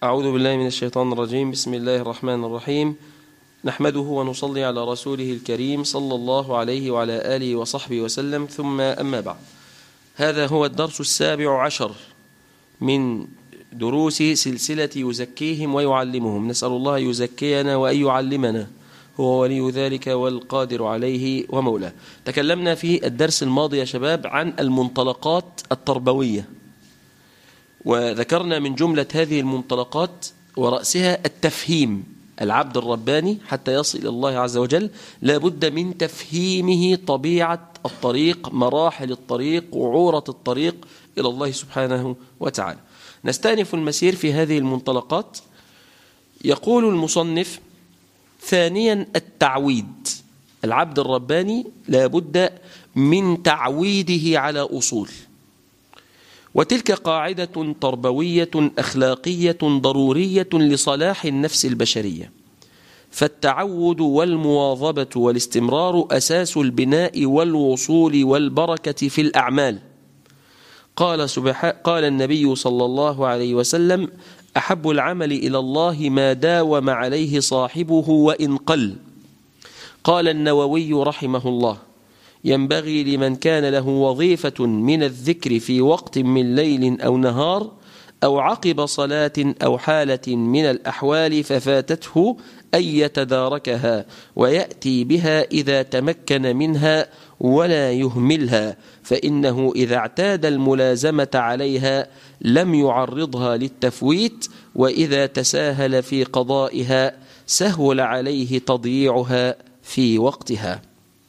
أعوذ بالله من الشيطان الرجيم بسم الله الرحمن الرحيم نحمده ونصلي على رسوله الكريم صلى الله عليه وعلى آله وصحبه وسلم ثم أما بعد هذا هو الدرس السابع عشر من دروس سلسلة يزكيهم ويعلمهم نسأل الله يزكينا وأن يعلمنا هو ولي ذلك والقادر عليه ومولاه تكلمنا في الدرس الماضي يا شباب عن المنطلقات التربوية وذكرنا من جملة هذه المنطلقات ورأسها التفهيم العبد الرباني حتى يصل إلى الله عز وجل لابد من تفهيمه طبيعة الطريق مراحل الطريق وعورة الطريق إلى الله سبحانه وتعالى نستأنف المسير في هذه المنطلقات يقول المصنف ثانيا التعويد العبد الرباني لابد من تعويده على أصول وتلك قاعدة تربوية أخلاقية ضرورية لصلاح النفس البشرية فالتعود والمواظبة والاستمرار أساس البناء والوصول والبركة في الأعمال قال, سبحا قال النبي صلى الله عليه وسلم أحب العمل إلى الله ما داوم عليه صاحبه وإن قل قال النووي رحمه الله ينبغي لمن كان له وظيفة من الذكر في وقت من ليل أو نهار أو عقب صلاة أو حالة من الأحوال ففاتته أن يتداركها ويأتي بها إذا تمكن منها ولا يهملها فإنه إذا اعتاد الملازمة عليها لم يعرضها للتفويت وإذا تساهل في قضائها سهل عليه تضييعها في وقتها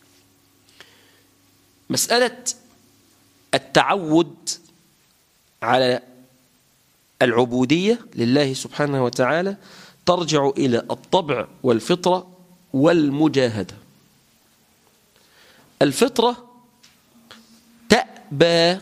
مسألة التعود على العبودية لله سبحانه وتعالى ترجع إلى الطبع والفطرة والمجاهدة الفطرة تأبى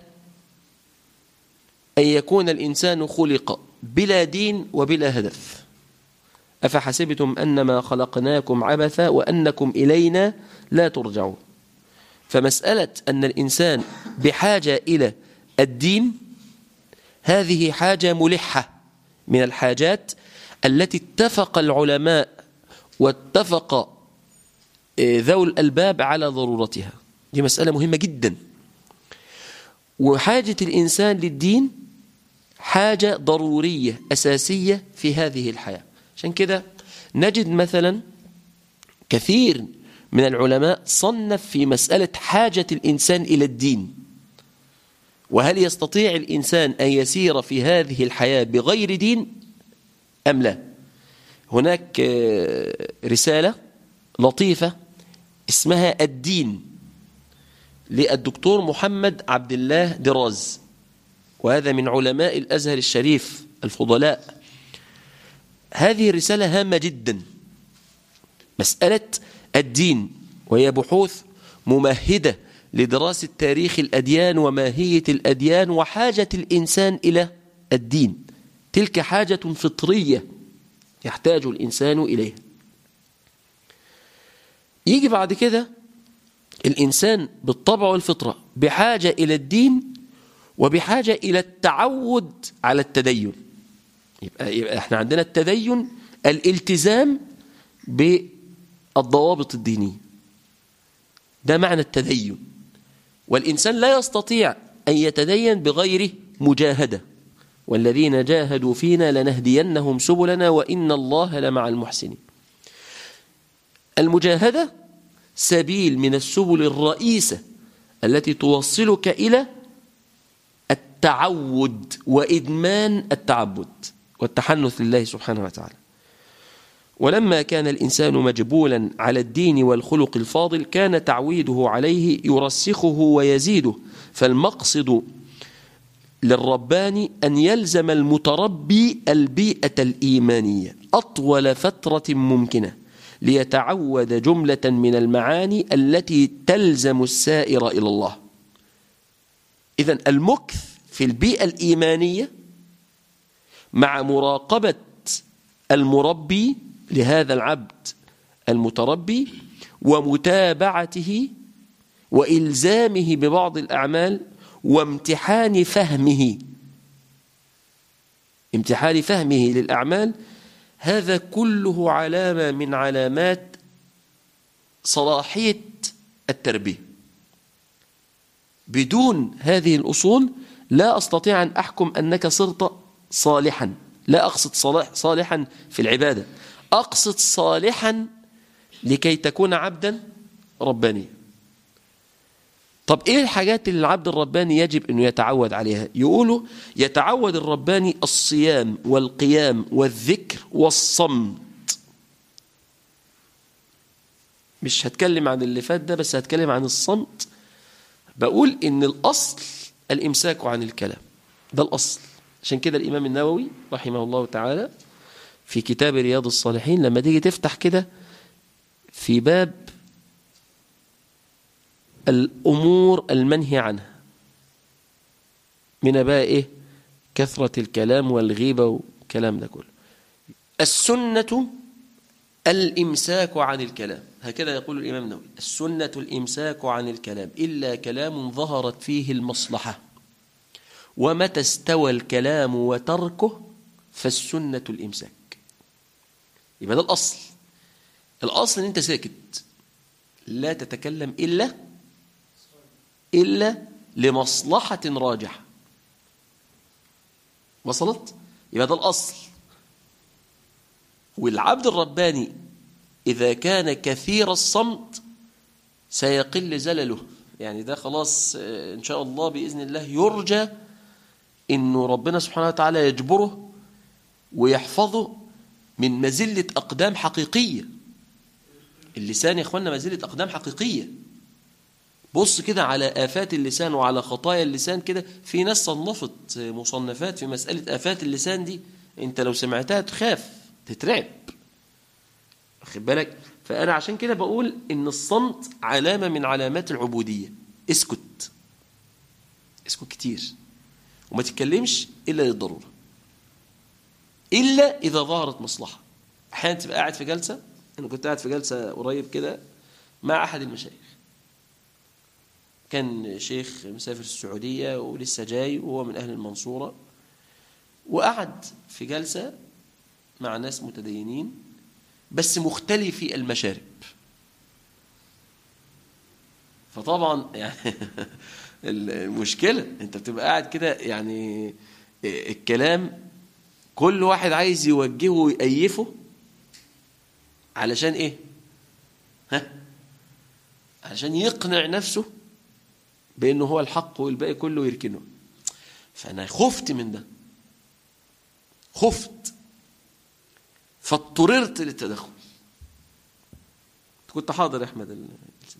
أن يكون الإنسان خلق بلا دين وبلا هدف أفحسبتم أنما خلقناكم عبثا وأنكم إلينا لا ترجعون فمسألة أن الإنسان بحاجة إلى الدين هذه حاجة ملحة من الحاجات التي اتفق العلماء واتفق ذو الألباب على ضرورتها دي مسألة مهمة جدا وحاجة الإنسان للدين حاجة ضرورية أساسية في هذه الحياة عشان كده نجد مثلا كثير من العلماء صنف في مسألة حاجة الإنسان إلى الدين وهل يستطيع الإنسان أن يسير في هذه الحياة بغير دين أم لا هناك رسالة لطيفة اسمها الدين للدكتور محمد عبد الله دراز وهذا من علماء الأزهر الشريف الفضلاء هذه الرسالة هامة جدا مسألة الدين وهي بحوث ممهدة لدراسة تاريخ الأديان وماهية الأديان وحاجة الإنسان إلى الدين تلك حاجة فطرية يحتاج الإنسان إليها يجي بعد كده الإنسان بالطبع والفطرة بحاجة إلى الدين وبحاجة إلى التعود على التدين يبقى, يبقى احنا عندنا التدين الالتزام بالضوابط الدينية ده معنى التدين والإنسان لا يستطيع أن يتدين بغير مجاهدة والذين جاهدوا فينا لنهدينهم سبلنا وإن الله لمع المحسنين المجاهدة سبيل من السبل الرئيسة التي توصلك إلى التعود وإدمان التعبد والتحنث لله سبحانه وتعالى ولما كان الإنسان مجبولا على الدين والخلق الفاضل كان تعويده عليه يرسخه ويزيده فالمقصد للرباني أن يلزم المتربي البيئة الإيمانية أطول فترة ممكنة ليتعود جملة من المعاني التي تلزم السائر إلى الله إذا المكث في البيئة الإيمانية مع مراقبة المربي لهذا العبد المتربي ومتابعته وإلزامه ببعض الأعمال وامتحان فهمه امتحان فهمه للأعمال هذا كله علامة من علامات صلاحية التربية بدون هذه الأصول لا أستطيع أن أحكم أنك صرت صالحا لا أقصد صالح صالحا في العبادة أقصد صالحا لكي تكون عبدا ربانيا طب إيه الحاجات اللي العبد الرباني يجب أنه يتعود عليها يقولوا يتعود الرباني الصيام والقيام والذكر والصمت مش هتكلم عن اللي فات ده بس هتكلم عن الصمت بقول ان الأصل الإمساك عن الكلام ده الأصل عشان كده الإمام النووي رحمه الله تعالى في كتاب رياض الصالحين لما تيجي تفتح كده في باب الأمور المنهي عنها من بقى إيه كثرة الكلام والغيبة والكلام ده كله السنة الإمساك عن الكلام هكذا يقول الإمام النووي السنة الإمساك عن الكلام إلا كلام ظهرت فيه المصلحة ومتى استوى الكلام وتركه فالسنة الإمساك يبقى ده الأصل الأصل أن أنت ساكت لا تتكلم إلا إلا لمصلحة راجحة وصلت؟ يبقى ده الأصل والعبد الرباني إذا كان كثير الصمت سيقل زلله يعني ده خلاص إن شاء الله بإذن الله يرجى إنه ربنا سبحانه وتعالى يجبره ويحفظه من مزلة أقدام حقيقية اللسان يا إخواننا مزلة أقدام حقيقية بص كده على آفات اللسان وعلى خطايا اللسان كده في ناس صنفت مصنفات في مسألة آفات اللسان دي انت لو سمعتها تخاف تترعب واخد بالك فأنا عشان كده بقول إن الصمت علامة من علامات العبودية اسكت اسكت كتير وما تتكلمش إلا للضرورة إلا إذا ظهرت مصلحة أحيانا تبقى قاعد في جلسة أنا كنت قاعد في جلسة قريب كده مع أحد المشايخ كان شيخ مسافر السعودية ولسه جاي وهو من أهل المنصورة وقعد في جلسة مع ناس متدينين بس مختلفي المشارب فطبعا يعني المشكلة انت بتبقى قاعد كده يعني الكلام كل واحد عايز يوجهه ويأيفه علشان ايه ها علشان يقنع نفسه بانه هو الحق والباقي كله يركنه فانا خفت من ده خفت فاضطررت للتدخل كنت حاضر يا احمد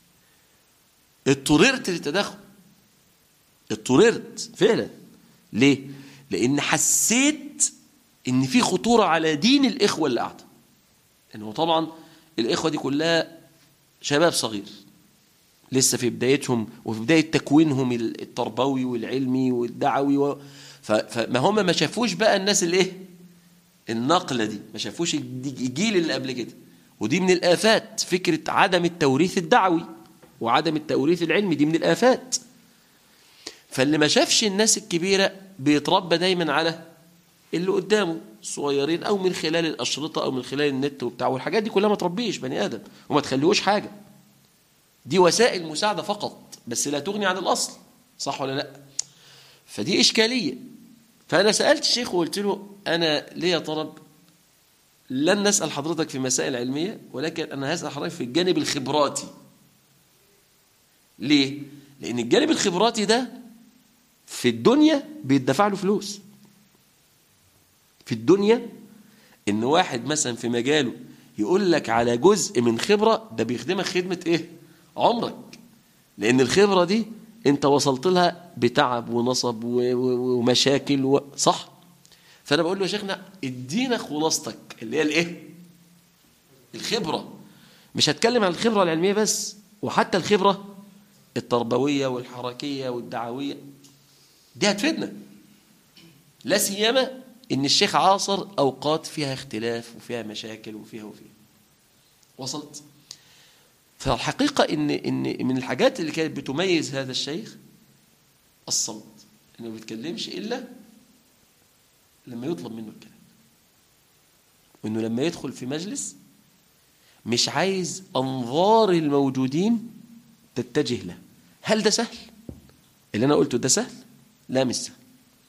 اضطررت للتدخل اضطررت فعلا ليه لان حسيت ان في خطوره على دين الاخوه اللي قاعده انه طبعا الاخوه دي كلها شباب صغير لسه في بدايتهم وفي بدايه تكوينهم التربوي والعلمي والدعوي و... فما هم ما شافوش بقى الناس الايه النقله دي ما شافوش الجيل اللي قبل كده ودي من الافات فكره عدم التوريث الدعوي وعدم التوريث العلمي دي من الافات فاللي ما شافش الناس الكبيره بيتربى دايما على اللي قدامه الصغيرين او من خلال الاشرطه او من خلال النت وبتاع والحاجات دي كلها ما تربيش بني ادم وما تخليهوش حاجه دي وسائل مساعده فقط بس لا تغني عن الاصل صح ولا لا فدي اشكاليه فانا سالت الشيخ وقلت له انا ليا طلب لن نسال حضرتك في مسائل علميه ولكن انا هسال حضرتك في الجانب الخبراتي ليه لان الجانب الخبراتي ده في الدنيا بيدفع له فلوس في الدنيا ان واحد مثلا في مجاله يقول لك على جزء من خبره ده بيخدمك خدمه ايه عمرك لان الخبره دي انت وصلت لها بتعب ونصب ومشاكل و... صح فانا بقول له يا شيخنا ادينا خلاصتك اللي هي الايه الخبره مش هتكلم عن الخبره العلميه بس وحتى الخبره التربويه والحركيه والدعويه دي هتفيدنا لا سيما ان الشيخ عاصر اوقات فيها اختلاف وفيها مشاكل وفيها وفيها وصلت فالحقيقه ان ان من الحاجات اللي كانت بتميز هذا الشيخ الصمت انه ما بيتكلمش الا لما يطلب منه الكلام وانه لما يدخل في مجلس مش عايز انظار الموجودين تتجه له هل ده سهل اللي انا قلته ده سهل لا مش سهل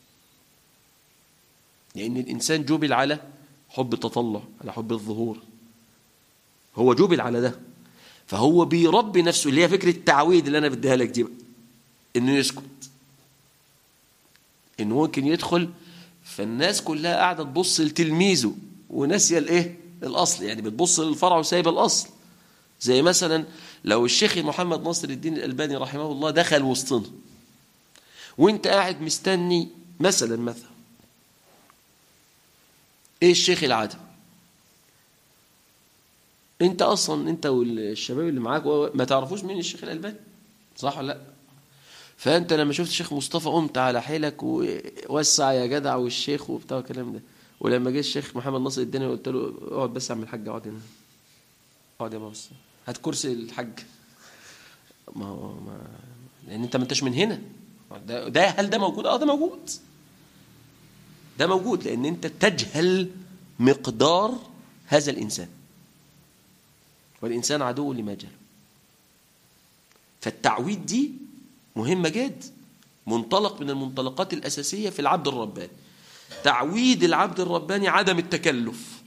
لان الانسان جبل على حب التطلع على حب الظهور هو جبل على ده فهو بيربي نفسه اللي هي فكره التعويد اللي انا بديها لك دي بقى انه يسكت انه ممكن يدخل فالناس كلها قاعده تبص لتلميذه وناسيه الايه الاصل يعني بتبص للفرع وسايبه الاصل زي مثلا لو الشيخ محمد ناصر الدين الالباني رحمه الله دخل وسطنا وانت قاعد مستني مثلا مثلا ايه الشيخ العادم انت اصلا انت والشباب اللي معاك ما تعرفوش مين الشيخ الالباني صح ولا لا فانت لما شفت الشيخ مصطفى قمت على حيلك ووسع يا جدع والشيخ وبتاع الكلام ده ولما جه الشيخ محمد ناصر الدين قلت له اقعد بس اعمل الحاج اقعد هنا اقعد يا بس هات كرسي الحاج ما هو ما لان انت ما انتش من هنا ده, ده هل ده موجود اه ده موجود ده موجود لان انت تجهل مقدار هذا الانسان والانسان عدو لما جهل فالتعويد دي مهمه جدا منطلق من المنطلقات الاساسيه في العبد الرباني تعويد العبد الرباني عدم التكلف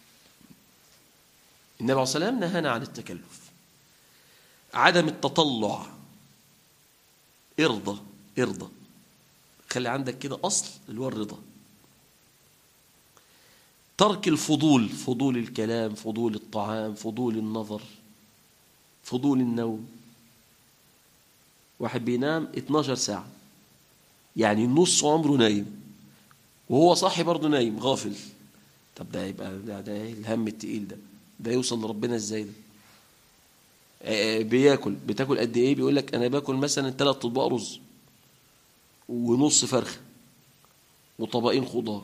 النبي عليه الصلاه والسلام نهانا عن التكلف عدم التطلع ارضى ارضى خلي عندك كده اصل اللي هو الرضا ترك الفضول فضول الكلام فضول الطعام فضول النظر فضول النوم واحد بينام 12 ساعة يعني نص عمره نايم وهو صاحي برضه نايم غافل طب ده يبقى ده, ده الهم التقيل ده ده يوصل لربنا ازاي ده بياكل بتاكل قد ايه بيقول لك انا باكل مثلا ثلاث اطباق رز ونص فرخه وطبقين خضار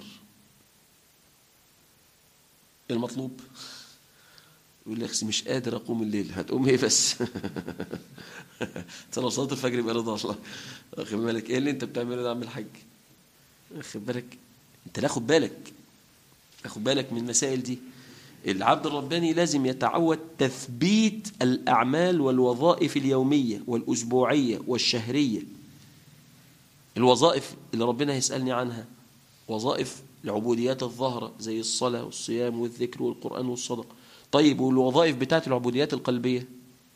المطلوب يقول لك مش قادر اقوم الليل هتقوم ايه بس انت لو صلاه الفجر يبقى رضا الله واخد بالك ايه اللي انت بتعمله ده يا عم الحاج واخد بالك انت لا خد بالك خد بالك من المسائل دي العبد الرباني لازم يتعود تثبيت الأعمال والوظائف اليومية والأسبوعية والشهرية الوظائف اللي ربنا يسألني عنها وظائف العبوديات الظاهرة زي الصلاة والصيام والذكر والقرآن والصدق طيب والوظائف بتاعت العبوديات القلبية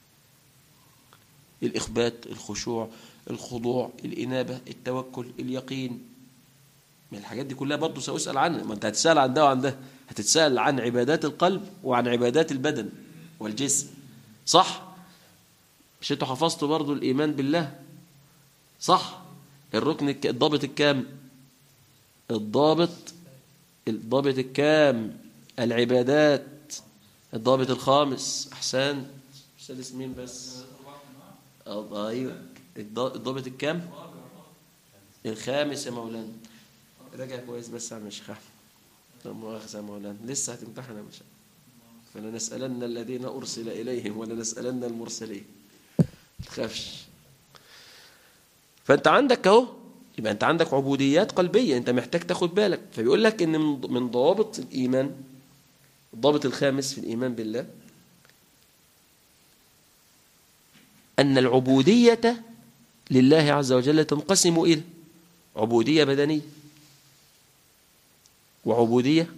الإخبات الخشوع الخضوع الإنابة التوكل اليقين من الحاجات دي كلها برضه سأسأل عنها ما أنت هتسأل عن ده وعن ده هتتسأل عن عبادات القلب وعن عبادات البدن والجسم صح مش انتوا حفظتوا برضو الإيمان بالله صح الركن الضابط الكام الضابط الضابط الكام العبادات الضابط الخامس أحسان السادس مين بس ايوه الضابط الكام الخامس يا مولانا راجع كويس بس يا شيخ احمد لا مؤاخذة مولانا لسه هتمتحن يا مشا فلنسألن الذين أرسل إليهم ولنسألن المرسلين تخافش فأنت عندك أهو يبقى أنت عندك عبوديات قلبية أنت محتاج تاخد بالك فبيقول لك إن من ضوابط الإيمان الضابط الخامس في الإيمان بالله أن العبودية لله عز وجل تنقسم إلى عبودية بدنية وعبودية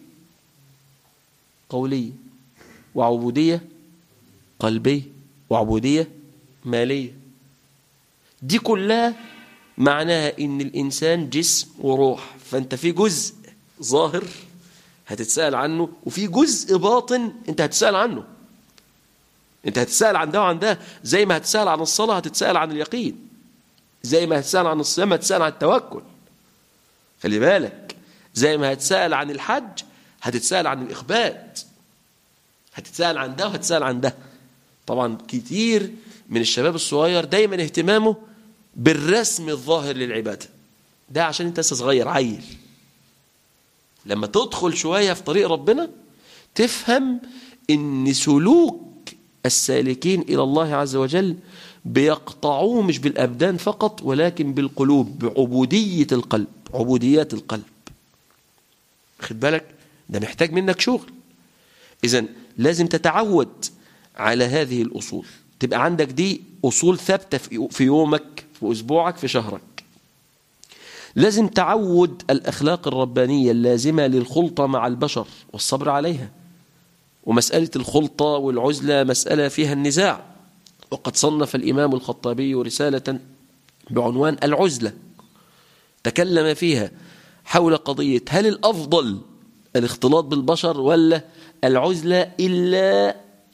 قولية وعبودية قلبية وعبودية مالية دي كلها معناها ان الانسان جسم وروح فانت في جزء ظاهر هتتسأل عنه وفي جزء باطن انت هتتسأل عنه انت هتتسأل عن ده وعن ده زي ما هتتسأل عن الصلاة هتتسأل عن اليقين زي ما هتتسأل عن الصيام هتتسأل عن التوكل خلي بالك زي ما هتسأل عن الحج هتتسأل عن الإخبات هتتسأل عن ده وهتتسأل عن ده طبعا كتير من الشباب الصغير دايما اهتمامه بالرسم الظاهر للعبادة ده عشان انت لسه صغير عيل لما تدخل شوية في طريق ربنا تفهم ان سلوك السالكين إلى الله عز وجل بيقطعوه مش بالأبدان فقط ولكن بالقلوب بعبودية القلب عبوديات القلب خد بالك ده محتاج منك شغل إذا لازم تتعود على هذه الأصول تبقى عندك دي أصول ثابتة في يومك في أسبوعك في شهرك لازم تعود الأخلاق الربانية اللازمة للخلطة مع البشر والصبر عليها ومسألة الخلطة والعزلة مسألة فيها النزاع وقد صنف الإمام الخطابي رسالة بعنوان العزلة تكلم فيها حول قضية هل الأفضل الاختلاط بالبشر ولا العزلة إلا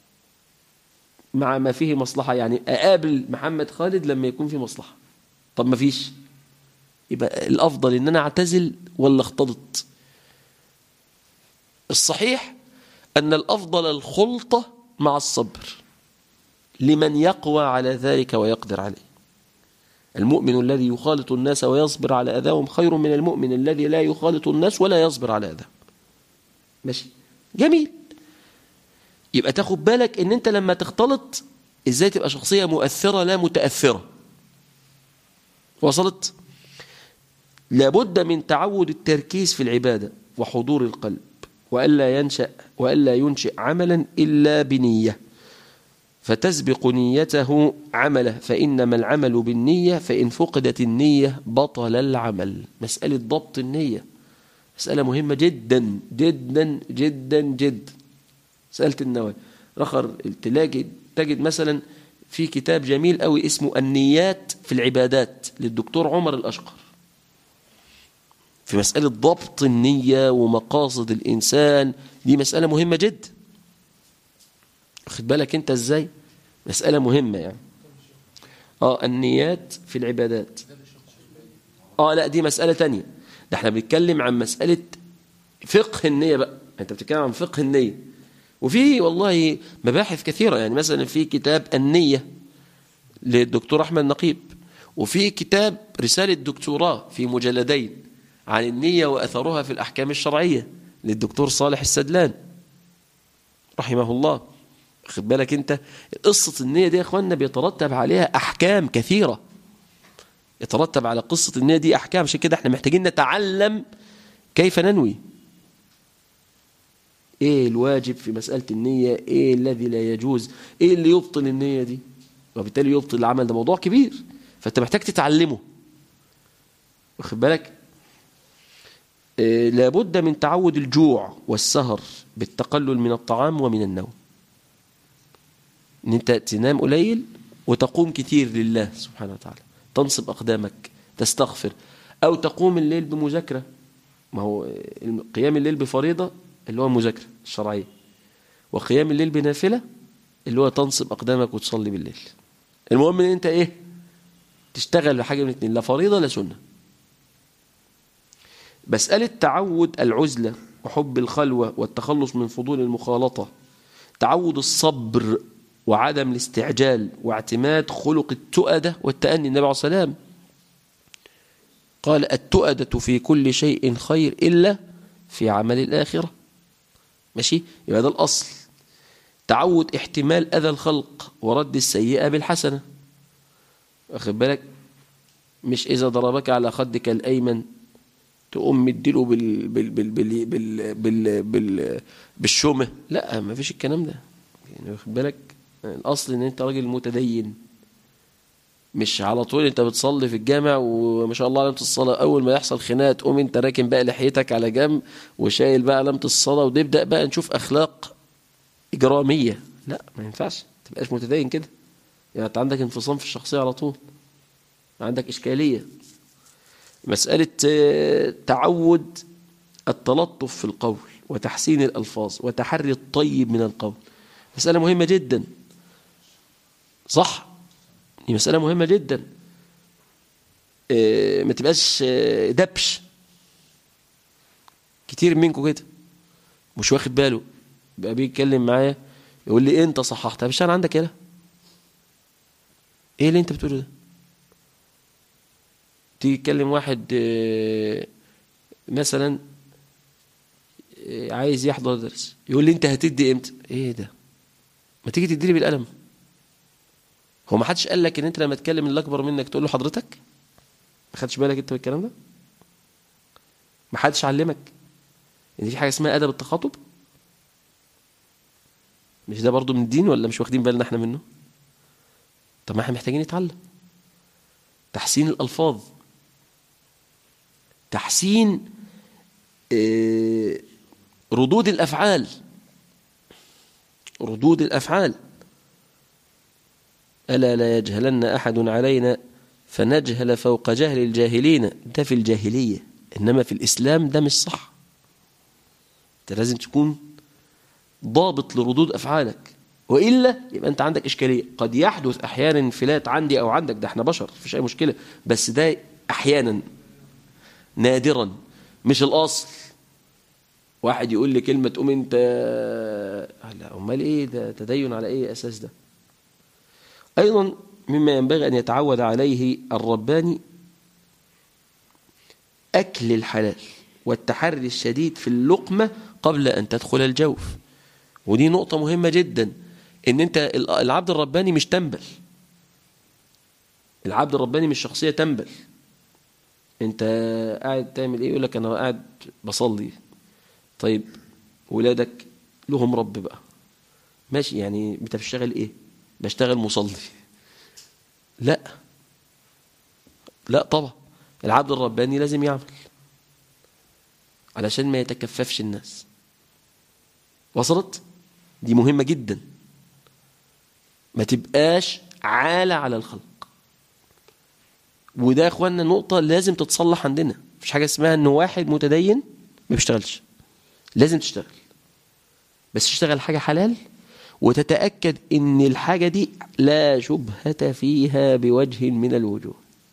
مع ما فيه مصلحة يعني أقابل محمد خالد لما يكون في مصلحة طب ما فيش يبقى الأفضل إن أنا أعتزل ولا اختلط الصحيح أن الأفضل الخلطة مع الصبر لمن يقوى على ذلك ويقدر عليه المؤمن الذي يخالط الناس ويصبر على أذاهم خير من المؤمن الذي لا يخالط الناس ولا يصبر على أذاهم ماشي جميل يبقى تاخد بالك ان انت لما تختلط ازاي تبقى شخصية مؤثرة لا متأثرة وصلت لابد من تعود التركيز في العبادة وحضور القلب وألا ينشأ وألا ينشئ عملا إلا بنية فتسبق نيته عمله فإنما العمل بالنية فإن فقدت النية بطل العمل مسألة ضبط النية مسألة مهمة جدا جدا جدا جدا مسألة النواة رخر تلاقي تجد مثلا في كتاب جميل قوي اسمه النيات في العبادات للدكتور عمر الأشقر في مسألة ضبط النية ومقاصد الإنسان دي مسألة مهمة جدا خد بالك انت ازاي مسألة مهمة يعني اه النيات في العبادات اه لا دي مسألة تانية ده احنا بنتكلم عن مسألة فقه النية بقى انت بتتكلم عن فقه النية وفي والله مباحث كثيرة يعني مثلا في كتاب النية للدكتور أحمد نقيب وفي كتاب رسالة دكتوراه في مجلدين عن النية وأثرها في الأحكام الشرعية للدكتور صالح السدلان رحمه الله خد بالك انت قصة النية دي يا اخوانا بيترتب عليها أحكام كثيرة يترتب على قصة النية دي أحكام عشان كده احنا محتاجين نتعلم كيف ننوي ايه الواجب في مسألة النية ايه الذي لا يجوز ايه اللي يبطل النية دي وبالتالي يبطل العمل ده موضوع كبير فانت محتاج تتعلمه واخد بالك إيه لابد من تعود الجوع والسهر بالتقلل من الطعام ومن النوم ان انت تنام قليل وتقوم كثير لله سبحانه وتعالى تنصب اقدامك تستغفر او تقوم الليل بمذاكره ما هو قيام الليل بفريضه اللي هو المذاكره الشرعيه وقيام الليل بنافله اللي هو تنصب اقدامك وتصلي بالليل المهم ان انت ايه تشتغل بحاجه من الاثنين لا فريضه لا سنه مساله تعود العزله وحب الخلوه والتخلص من فضول المخالطه تعود الصبر وعدم الاستعجال واعتماد خلق التؤدة والتأني النبي عليه الصلاة والسلام قال التؤدة في كل شيء خير إلا في عمل الآخرة ماشي يبقى ده الأصل تعود احتمال أذى الخلق ورد السيئة بالحسنة واخد بالك مش إذا ضربك على خدك الأيمن تقوم مديله بال بال بال بال بال بال بال بالشومة لا ما فيش الكلام ده يعني واخد بالك الأصل إن أنت راجل متدين مش على طول أنت بتصلي في الجامع وما شاء الله علامة الصلاة أول ما يحصل خناقة تقوم أنت راكن بقى لحيتك على جنب وشايل بقى علامة الصلاة ونبدأ بقى نشوف أخلاق إجرامية لا ما ينفعش ما تبقاش متدين كده يعني أنت عندك انفصام في الشخصية على طول عندك إشكالية مسألة تعود التلطف في القول وتحسين الألفاظ وتحري الطيب من القول مسألة مهمة جدا صح دي مسألة مهمة جدا اه ما تبقاش دبش كتير منكم كده مش واخد باله بقى بيتكلم معايا يقول لي انت صححت مش انا عندك كده ايه اللي انت بتقوله ده تيجي تكلم واحد اه مثلا اه عايز يحضر درس يقول لي انت هتدي امتى ايه ده ما تيجي تديني بالقلم هو ما حدش قال لك ان انت لما تكلم اللي اكبر منك تقول له حضرتك ما خدش بالك انت بالكلام ده ما حدش علمك ان في حاجه اسمها ادب التخاطب مش ده برضو من الدين ولا مش واخدين بالنا احنا منه طب ما احنا محتاجين نتعلم تحسين الالفاظ تحسين اه ردود الافعال ردود الافعال الا لا يجهلن احد علينا فنجهل فوق جهل الجاهلين ده في الجاهليه انما في الاسلام ده مش صح انت لازم تكون ضابط لردود افعالك والا يبقى انت عندك اشكاليه قد يحدث احيانا انفلات عندي او عندك ده احنا بشر مفيش اي مشكله بس ده احيانا نادرا مش الاصل واحد يقول لي كلمه تقوم انت لا امال ايه ده تدين على ايه اساس ده ايضا مما ينبغي ان يتعود عليه الرباني اكل الحلال والتحري الشديد في اللقمه قبل ان تدخل الجوف ودي نقطة مهمة جدا ان انت العبد الرباني مش تنبل العبد الرباني مش شخصية تنبل انت قاعد تعمل ايه يقول لك انا قاعد بصلي طيب ولادك لهم رب بقى ماشي يعني انت بتشتغل ايه بشتغل مصلي لا لا طبعا العبد الرباني لازم يعمل علشان ما يتكففش الناس وصلت دي مهمة جدا ما تبقاش عالة على الخلق وده يا اخوانا نقطة لازم تتصلح عندنا مفيش حاجة اسمها ان واحد متدين ما بيشتغلش لازم تشتغل بس تشتغل حاجة حلال وتتأكد ان الحاجة دي لا شبهة فيها بوجه من الوجوه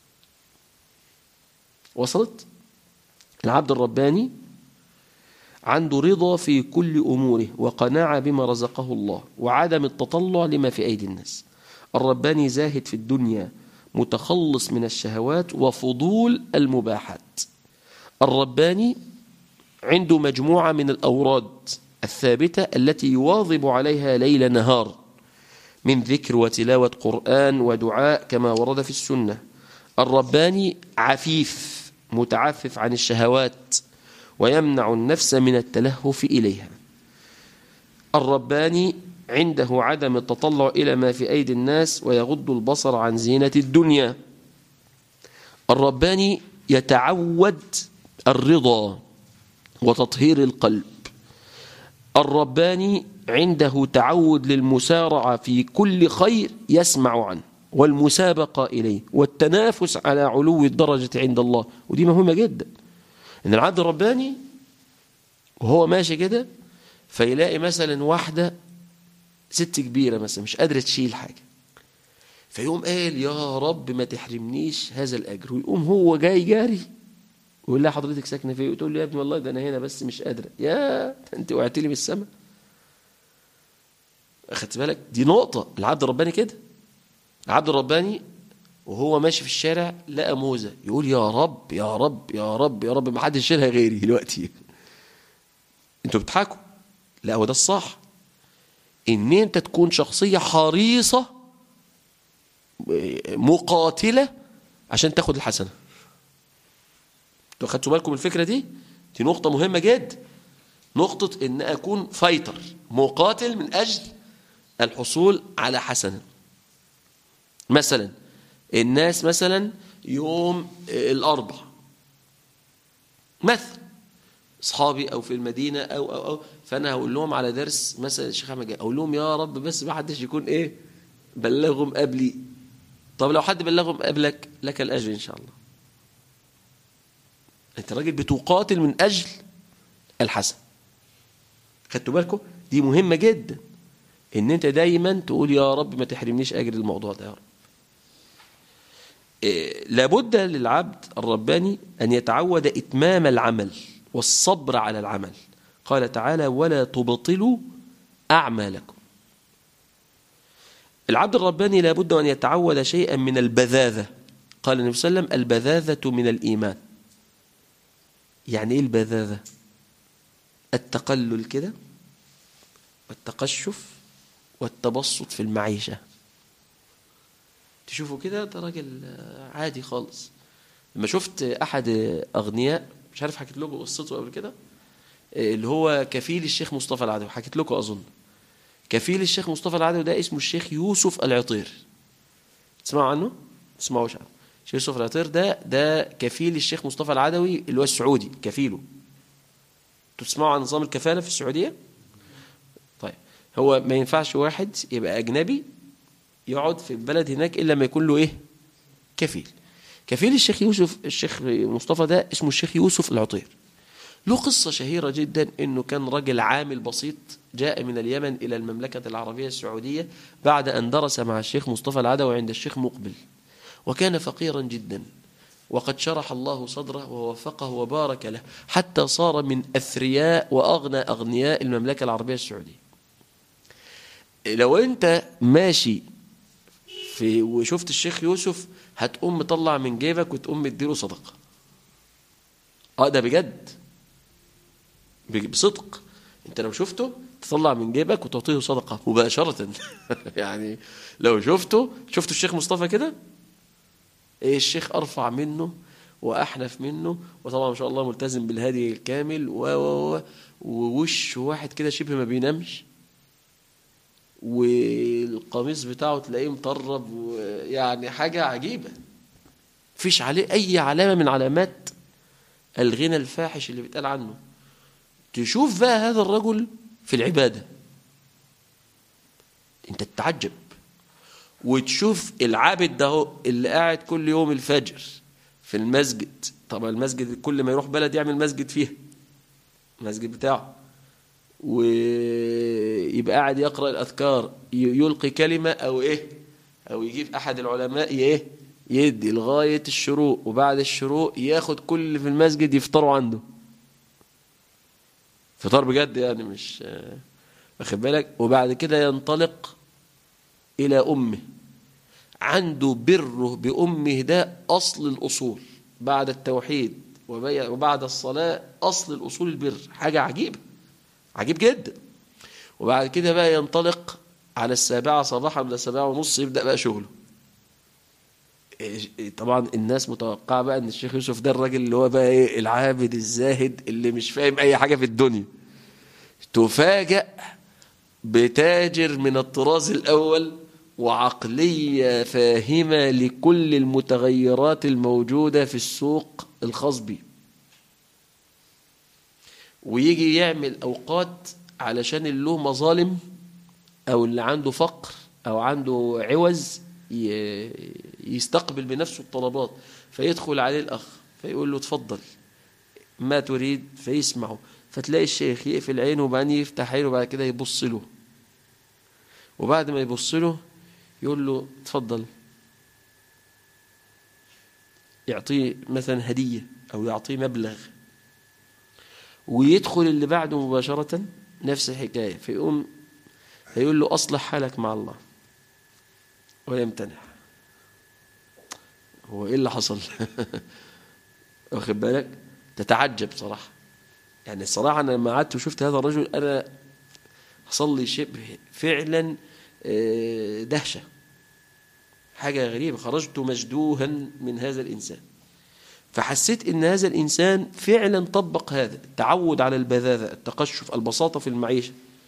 وصلت العبد الرباني عنده رضا في كل أموره وقناعة بما رزقه الله وعدم التطلع لما في أيدي الناس الرباني زاهد في الدنيا متخلص من الشهوات وفضول المباحات الرباني عنده مجموعة من الأوراد الثابتة التي يواظب عليها ليل نهار من ذكر وتلاوة قرآن ودعاء كما ورد في السنة الرباني عفيف متعفف عن الشهوات ويمنع النفس من التلهف إليها الرباني عنده عدم التطلع إلى ما في أيدي الناس ويغض البصر عن زينة الدنيا الرباني يتعود الرضا وتطهير القلب الرباني عنده تعود للمسارعة في كل خير يسمع عنه والمسابقة إليه والتنافس على علو الدرجة عند الله ودي مهمة جدا إن العبد الرباني وهو ماشي كده فيلاقي مثلا واحدة ست كبيرة مثلا مش قادرة تشيل حاجة فيقوم قال يا رب ما تحرمنيش هذا الأجر ويقوم هو جاي جاري ويقول لها حضرتك ساكنة فين وتقول له يا ابني والله ده أنا هنا بس مش قادرة يا أنت وقعت لي من السماء أخدت بالك دي نقطة العبد الرباني كده العبد الرباني وهو ماشي في الشارع لقى موزة يقول يا رب يا رب يا رب يا رب ما حدش يشيلها غيري دلوقتي انتوا بتضحكوا لا هو ده الصح ان انت تكون شخصية حريصة مقاتلة عشان تاخد الحسنة انتوا خدتوا بالكم من الفكرة دي دي نقطة مهمة جدا نقطة ان اكون فايتر مقاتل من اجل الحصول على حسنة مثلا الناس مثلا يوم الاربع مثلا اصحابي او في المدينه او او او فانا هقول لهم على درس مثلا الشيخ احمد اقول لهم يا رب بس ما حدش يكون ايه بلغهم قبلي طب لو حد بلغهم قبلك لك الاجر ان شاء الله انت راجل بتقاتل من اجل الحسن خدتوا بالكم دي مهمه جدا ان انت دايما تقول يا رب ما تحرمنيش اجر الموضوع ده يا رب إيه لابد للعبد الرباني ان يتعود اتمام العمل والصبر على العمل قال تعالى ولا تبطلوا أعمالكم العبد الرباني لابد أن يتعود شيئا من البذاذة قال النبي صلى الله عليه وسلم البذاذة من الإيمان يعني إيه البذاذة التقلل كده والتقشف والتبسط في المعيشة تشوفوا كده ده راجل عادي خالص لما شفت أحد أغنياء مش عارف حكيت لكم قصته قبل كده اللي هو كفيل الشيخ مصطفى العدوي حكيت لكم أظن كفيل الشيخ مصطفى العدوي ده اسمه الشيخ يوسف العطير تسمعوا عنه؟ تسمعوش عنه الشيخ يوسف العطير ده ده كفيل الشيخ مصطفى العدوي اللي هو السعودي كفيله انتوا تسمعوا عن نظام الكفالة في السعودية؟ طيب هو ما ينفعش واحد يبقى أجنبي يقعد في البلد هناك إلا ما يكون له إيه؟ كفيل كفيل الشيخ يوسف الشيخ مصطفى ده اسمه الشيخ يوسف العطير له قصة شهيرة جدا انه كان رجل عامل بسيط جاء من اليمن الى المملكة العربية السعودية بعد ان درس مع الشيخ مصطفى العدوي عند الشيخ مقبل وكان فقيرا جدا وقد شرح الله صدره ووفقه وبارك له حتى صار من أثرياء وأغنى أغنياء المملكة العربية السعودية لو أنت ماشي في وشفت الشيخ يوسف هتقوم مطلع من جيبك وتقوم مديله صدقة اه ده بجد بصدق انت لو شفته تطلع من جيبك وتعطيه صدقة مباشرة يعني لو شفته شفت الشيخ مصطفى كده ايه الشيخ ارفع منه واحنف منه وطبعا ما شاء الله ملتزم بالهدي الكامل و و ووش واحد كده شبه ما بينامش والقميص بتاعه تلاقيه مطرب يعني حاجة عجيبة فيش عليه أي علامة من علامات الغنى الفاحش اللي بيتقال عنه تشوف بقى هذا الرجل في العبادة انت تتعجب وتشوف العابد ده اللي قاعد كل يوم الفجر في المسجد طبعا المسجد كل ما يروح بلد يعمل مسجد فيها المسجد بتاعه ويبقى قاعد يقرأ الأذكار يلقي كلمة أو إيه أو يجيب أحد العلماء إيه يدي لغاية الشروق وبعد الشروق ياخد كل اللي في المسجد يفطروا عنده فطار بجد يعني مش واخد بالك وبعد كده ينطلق إلى أمه عنده بره بأمه ده أصل الأصول بعد التوحيد وبعد الصلاة أصل الأصول البر حاجة عجيبة عجيب جدا وبعد كده بقى ينطلق على السابعة صباحا ولا السابعة ونص يبدأ بقى شغله طبعا الناس متوقعة بقى ان الشيخ يوسف ده الراجل اللي هو بقى ايه العابد الزاهد اللي مش فاهم اي حاجة في الدنيا تفاجأ بتاجر من الطراز الاول وعقلية فاهمة لكل المتغيرات الموجودة في السوق الخاص به ويجي يعمل أوقات علشان اللي له مظالم أو اللي عنده فقر أو عنده عوز يستقبل بنفسه الطلبات فيدخل عليه الأخ فيقول له تفضل ما تريد فيسمعه فتلاقي الشيخ يقفل عينه وبعدين يفتح عينه وبعد كده يبص له وبعد ما يبص له يقول له تفضل يعطيه مثلا هدية أو يعطيه مبلغ ويدخل اللي بعده مباشرة نفس الحكاية فيقوم فيقول له أصلح حالك مع الله ويمتنع هو إيه اللي حصل واخد بالك تتعجب صراحة يعني الصراحة أنا لما قعدت وشفت هذا الرجل أنا حصل لي شبه فعلا دهشة حاجة غريبة خرجت مجدوها من هذا الإنسان فحسيت ان هذا الانسان فعلا طبق هذا التعود على البذاذه التقشف البساطه في المعيشه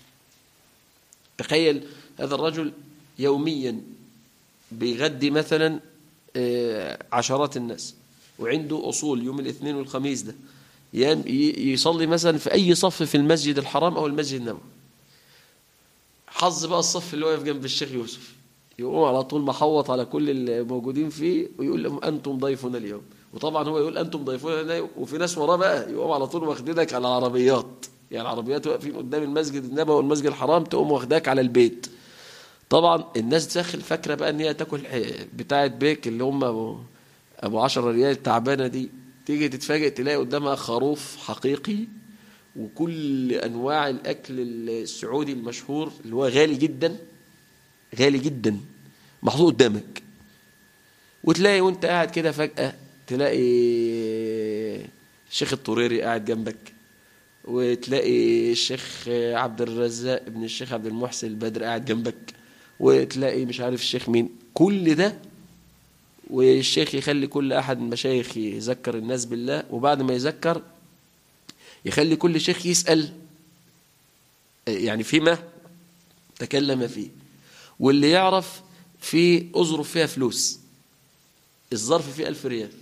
تخيل هذا الرجل يوميا بيغدي مثلا عشرات الناس وعنده اصول يوم الاثنين والخميس ده يصلي مثلا في اي صف في المسجد الحرام او المسجد النبوي حظ بقى الصف اللي واقف جنب الشيخ يوسف يقوم على طول محوط على كل الموجودين فيه ويقول لهم انتم ضيفنا اليوم وطبعا هو يقول انتم ضيفونا وفي ناس وراه بقى يقوم على طول واخدينك على العربيات يعني العربيات واقفين قدام المسجد النبوي والمسجد الحرام تقوم واخداك على البيت طبعا الناس داخل فاكره بقى ان هي تاكل بتاعه بيك اللي هم ابو ابو 10 ريال التعبانه دي تيجي تتفاجئ تلاقي قدامها خروف حقيقي وكل انواع الاكل السعودي المشهور اللي هو غالي جدا غالي جدا محطوط قدامك وتلاقي وانت قاعد كده فجاه تلاقي الشيخ الطريري قاعد جنبك وتلاقي الشيخ عبد الرزاق ابن الشيخ عبد المحسن البدر قاعد جنبك وتلاقي مش عارف الشيخ مين كل ده والشيخ يخلي كل أحد من المشايخ يذكر الناس بالله وبعد ما يذكر يخلي كل شيخ يسأل يعني فيما تكلم فيه واللي يعرف في أظرف فيها فلوس الظرف فيه ألف ريال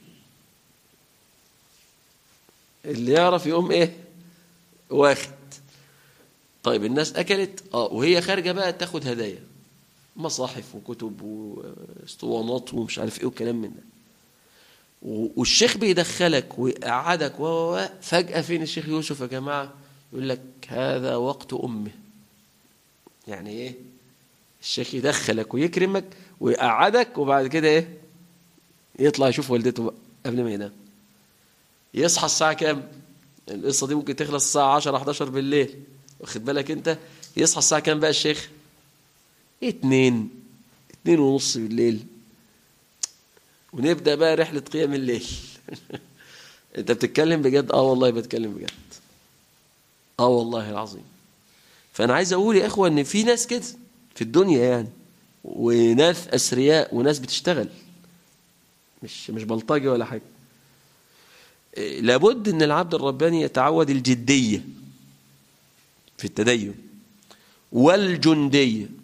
اللي يعرف يقوم إيه واخد طيب الناس أكلت آه وهي خارجة بقى تاخد هدايا مصاحف وكتب واسطوانات ومش عارف إيه وكلام من ده والشيخ بيدخلك ويقعدك و فجأة فين الشيخ يوسف يا جماعة يقول لك هذا وقت أمه يعني إيه الشيخ يدخلك ويكرمك ويقعدك وبعد كده إيه يطلع يشوف والدته بقى قبل ما ينام يصحى الساعة كام القصة دي ممكن تخلص الساعة 10 11 بالليل واخد بالك انت يصحى الساعة كام بقى الشيخ اتنين اتنين ونص بالليل ونبدأ بقى رحلة قيام الليل انت بتتكلم بجد اه والله بتكلم بجد اه والله العظيم فانا عايز اقول يا اخوة ان في ناس كده في الدنيا يعني وناس اثرياء وناس بتشتغل مش مش بلطجي ولا حاجه لابد ان العبد الرباني يتعود الجديه في التدين والجنديه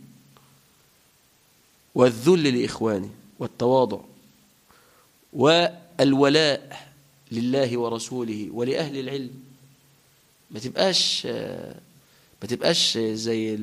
والذل لاخوانه والتواضع والولاء لله ورسوله ولاهل العلم ما تبقاش ما تبقاش زي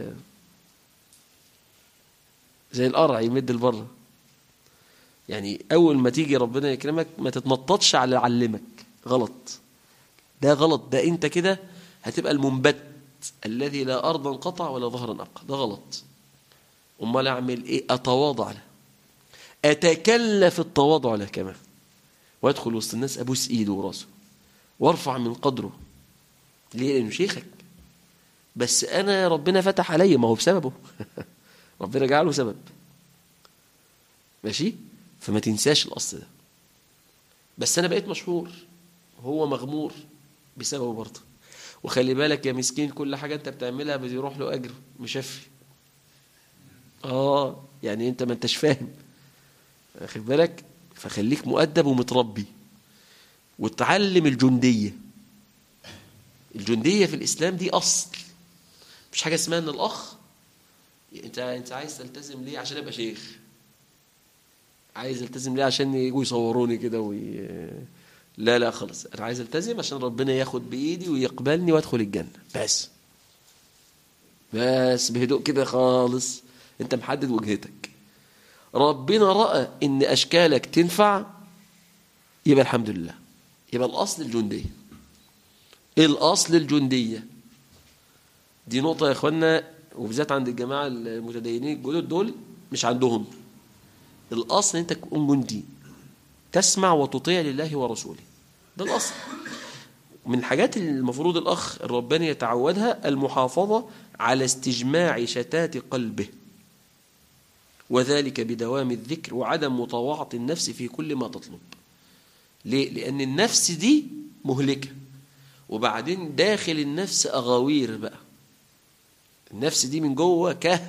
زي القرع يمد لبره يعني اول ما تيجي ربنا يكرمك ما تتنططش على اللي علمك غلط ده غلط ده انت كده هتبقى المنبت الذي لا ارضا قطع ولا ظهرا ابقى ده غلط امال اعمل ايه اتواضع له اتكلف التواضع له كمان وادخل وسط الناس ابوس ايده وراسه وارفع من قدره ليه لانه شيخك بس انا ربنا فتح عليا ما هو بسببه ربنا جعله سبب ماشي فما تنساش الأصل ده بس أنا بقيت مشهور هو مغمور بسببه برضه وخلي بالك يا مسكين كل حاجة أنت بتعملها بيروح له أجر مشفي آه يعني أنت ما أنتش فاهم واخد بالك فخليك مؤدب ومتربي وتعلم الجندية الجندية في الإسلام دي أصل مش حاجة اسمها إن الأخ أنت أنت عايز تلتزم ليه عشان أبقى شيخ عايز التزم ليه عشان يجوا يصوروني كده وي... لا لا خلاص انا عايز التزم عشان ربنا ياخد بايدي ويقبلني وادخل الجنه بس بس بهدوء كده خالص انت محدد وجهتك ربنا راى ان اشكالك تنفع يبقى الحمد لله يبقى الاصل الجنديه الاصل الجنديه دي نقطه يا اخوانا وبالذات عند الجماعه المتدينين الجدد دول مش عندهم الأصل أنت تكون جندي تسمع وتطيع لله ورسوله ده الأصل من الحاجات اللي المفروض الأخ الرباني يتعودها المحافظة على استجماع شتات قلبه وذلك بدوام الذكر وعدم مطاوعة النفس في كل ما تطلب ليه؟ لأن النفس دي مهلكة وبعدين داخل النفس أغاوير بقى النفس دي من جوه كهف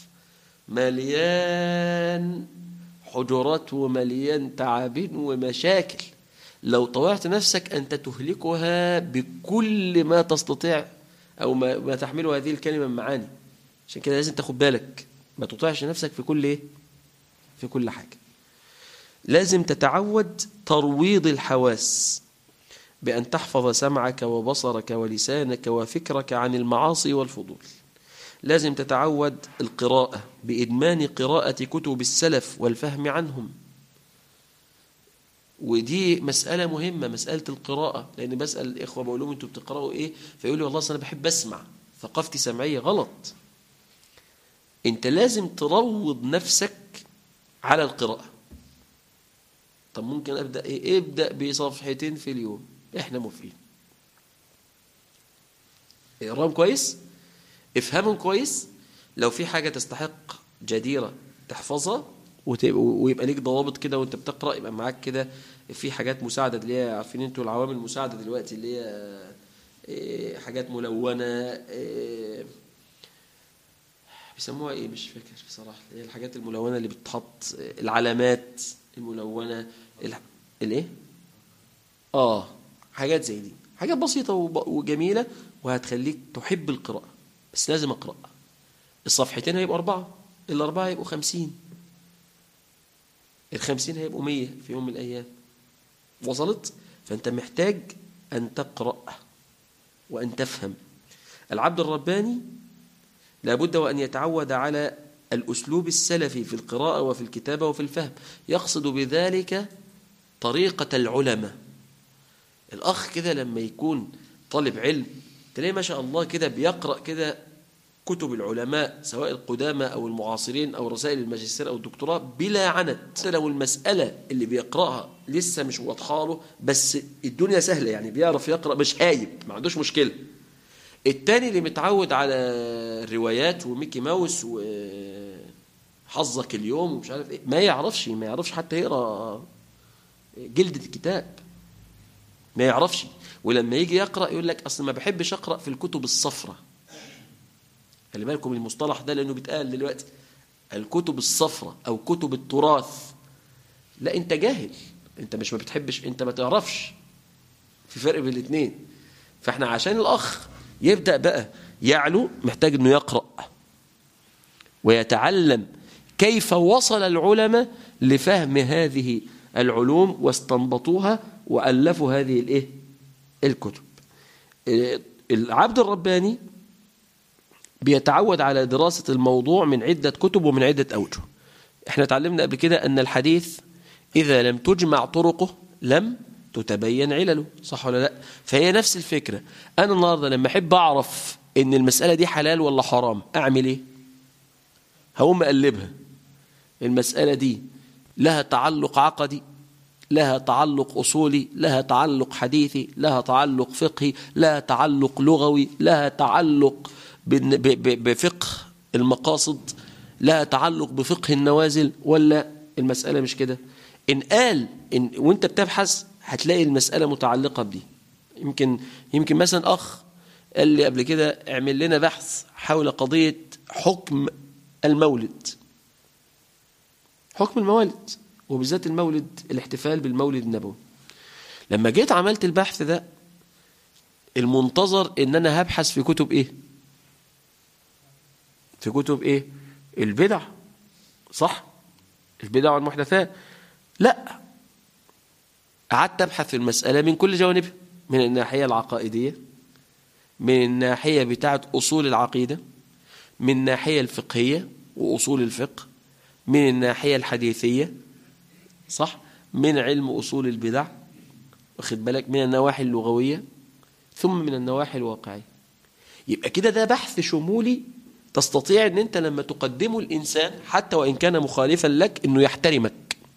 مليان حجرات ومليان تعابين ومشاكل لو طوعت نفسك أنت تهلكها بكل ما تستطيع أو ما, ما تحمله هذه الكلمة من معاني عشان كده لازم تاخد بالك ما تطيعش نفسك في كل إيه؟ في كل حاجة لازم تتعود ترويض الحواس بأن تحفظ سمعك وبصرك ولسانك وفكرك عن المعاصي والفضول لازم تتعود القراءة بإدمان قراءة كتب السلف والفهم عنهم ودي مسألة مهمة مسألة القراءة لأن بسأل الإخوة بقول لهم أنتوا بتقرأوا إيه فيقول لي والله أنا بحب أسمع ثقافتي سمعية غلط أنت لازم تروض نفسك على القراءة طب ممكن أبدأ إيه ابدأ بصفحتين في اليوم إحنا موافقين اقراهم كويس افهمهم كويس لو في حاجة تستحق جديرة تحفظها ويبقى ليك ضوابط كده وانت بتقرا يبقى معاك كده في حاجات مساعده اللي هي عارفين انتوا العوامل المساعده دلوقتي اللي هي حاجات ملونه بيسموها ايه مش فاكر بصراحه هي الحاجات الملونه اللي بتحط العلامات الملونه الايه اه حاجات زي دي حاجات بسيطة وب- وجميلة وهتخليك تحب القراءة بس لازم أقرأ الصفحتين هيبقوا أربعة الأربعة هيبقوا خمسين الخمسين هيبقوا مية في يوم من الأيام وصلت فأنت محتاج أن تقرأ وأن تفهم العبد الرباني لابد وأن يتعود على الأسلوب السلفي في القراءة وفي الكتابة وفي الفهم يقصد بذلك طريقة العلماء الأخ كده لما يكون طالب علم تلاقيه ما شاء الله كده بيقرأ كده كتب العلماء سواء القدامى أو المعاصرين أو رسائل الماجستير أو الدكتوراه بلا عنت حتى لو المسألة اللي بيقرأها لسه مش واضحة له بس الدنيا سهلة يعني بيعرف يقرأ مش هايب ما عندوش مشكلة التاني اللي متعود على الروايات وميكي ماوس وحظك اليوم ومش عارف ايه ما يعرفش ما يعرفش حتى يقرأ جلدة الكتاب ما يعرفش ولما يجي يقرأ يقول لك أصل ما بحبش أقرأ في الكتب الصفراء خلي بالكم المصطلح ده لأنه بيتقال دلوقتي الكتب الصفراء أو كتب التراث لا أنت جاهل أنت مش ما بتحبش أنت ما تعرفش في فرق بين الاثنين فاحنا عشان الأخ يبدأ بقى يعلو محتاج أنه يقرأ ويتعلم كيف وصل العلماء لفهم هذه العلوم واستنبطوها وألفوا هذه الايه الكتب العبد الرباني بيتعود على دراسة الموضوع من عدة كتب ومن عدة أوجه احنا اتعلمنا قبل كده أن الحديث إذا لم تجمع طرقه لم تتبين علله صح ولا لا فهي نفس الفكرة أنا النهاردة لما أحب أعرف أن المسألة دي حلال ولا حرام أعمل إيه هقوم أقلبها المسألة دي لها تعلق عقدي لها تعلق أصولي لها تعلق حديثي لها تعلق فقهي لها تعلق لغوي لها تعلق بفقه المقاصد لها تعلق بفقه النوازل ولا المسألة مش كده إن قال إن وانت بتبحث هتلاقي المسألة متعلقة بدي يمكن يمكن مثلا أخ قال لي قبل كده اعمل لنا بحث حول قضية حكم المولد حكم الموالد وبالذات المولد الاحتفال بالمولد النبوي لما جيت عملت البحث ده المنتظر ان انا هبحث في كتب ايه في كتب ايه البدع صح البدع والمحدثات لا قعدت ابحث في المسألة من كل جوانبها من الناحية العقائدية من الناحية بتاعة أصول العقيدة من الناحية الفقهية وأصول الفقه من الناحية الحديثية صح من علم أصول البدع واخد بالك من النواحي اللغوية ثم من النواحي الواقعية يبقى كده ده بحث شمولي تستطيع ان انت لما تقدمه الانسان حتى وان كان مخالفا لك انه يحترمك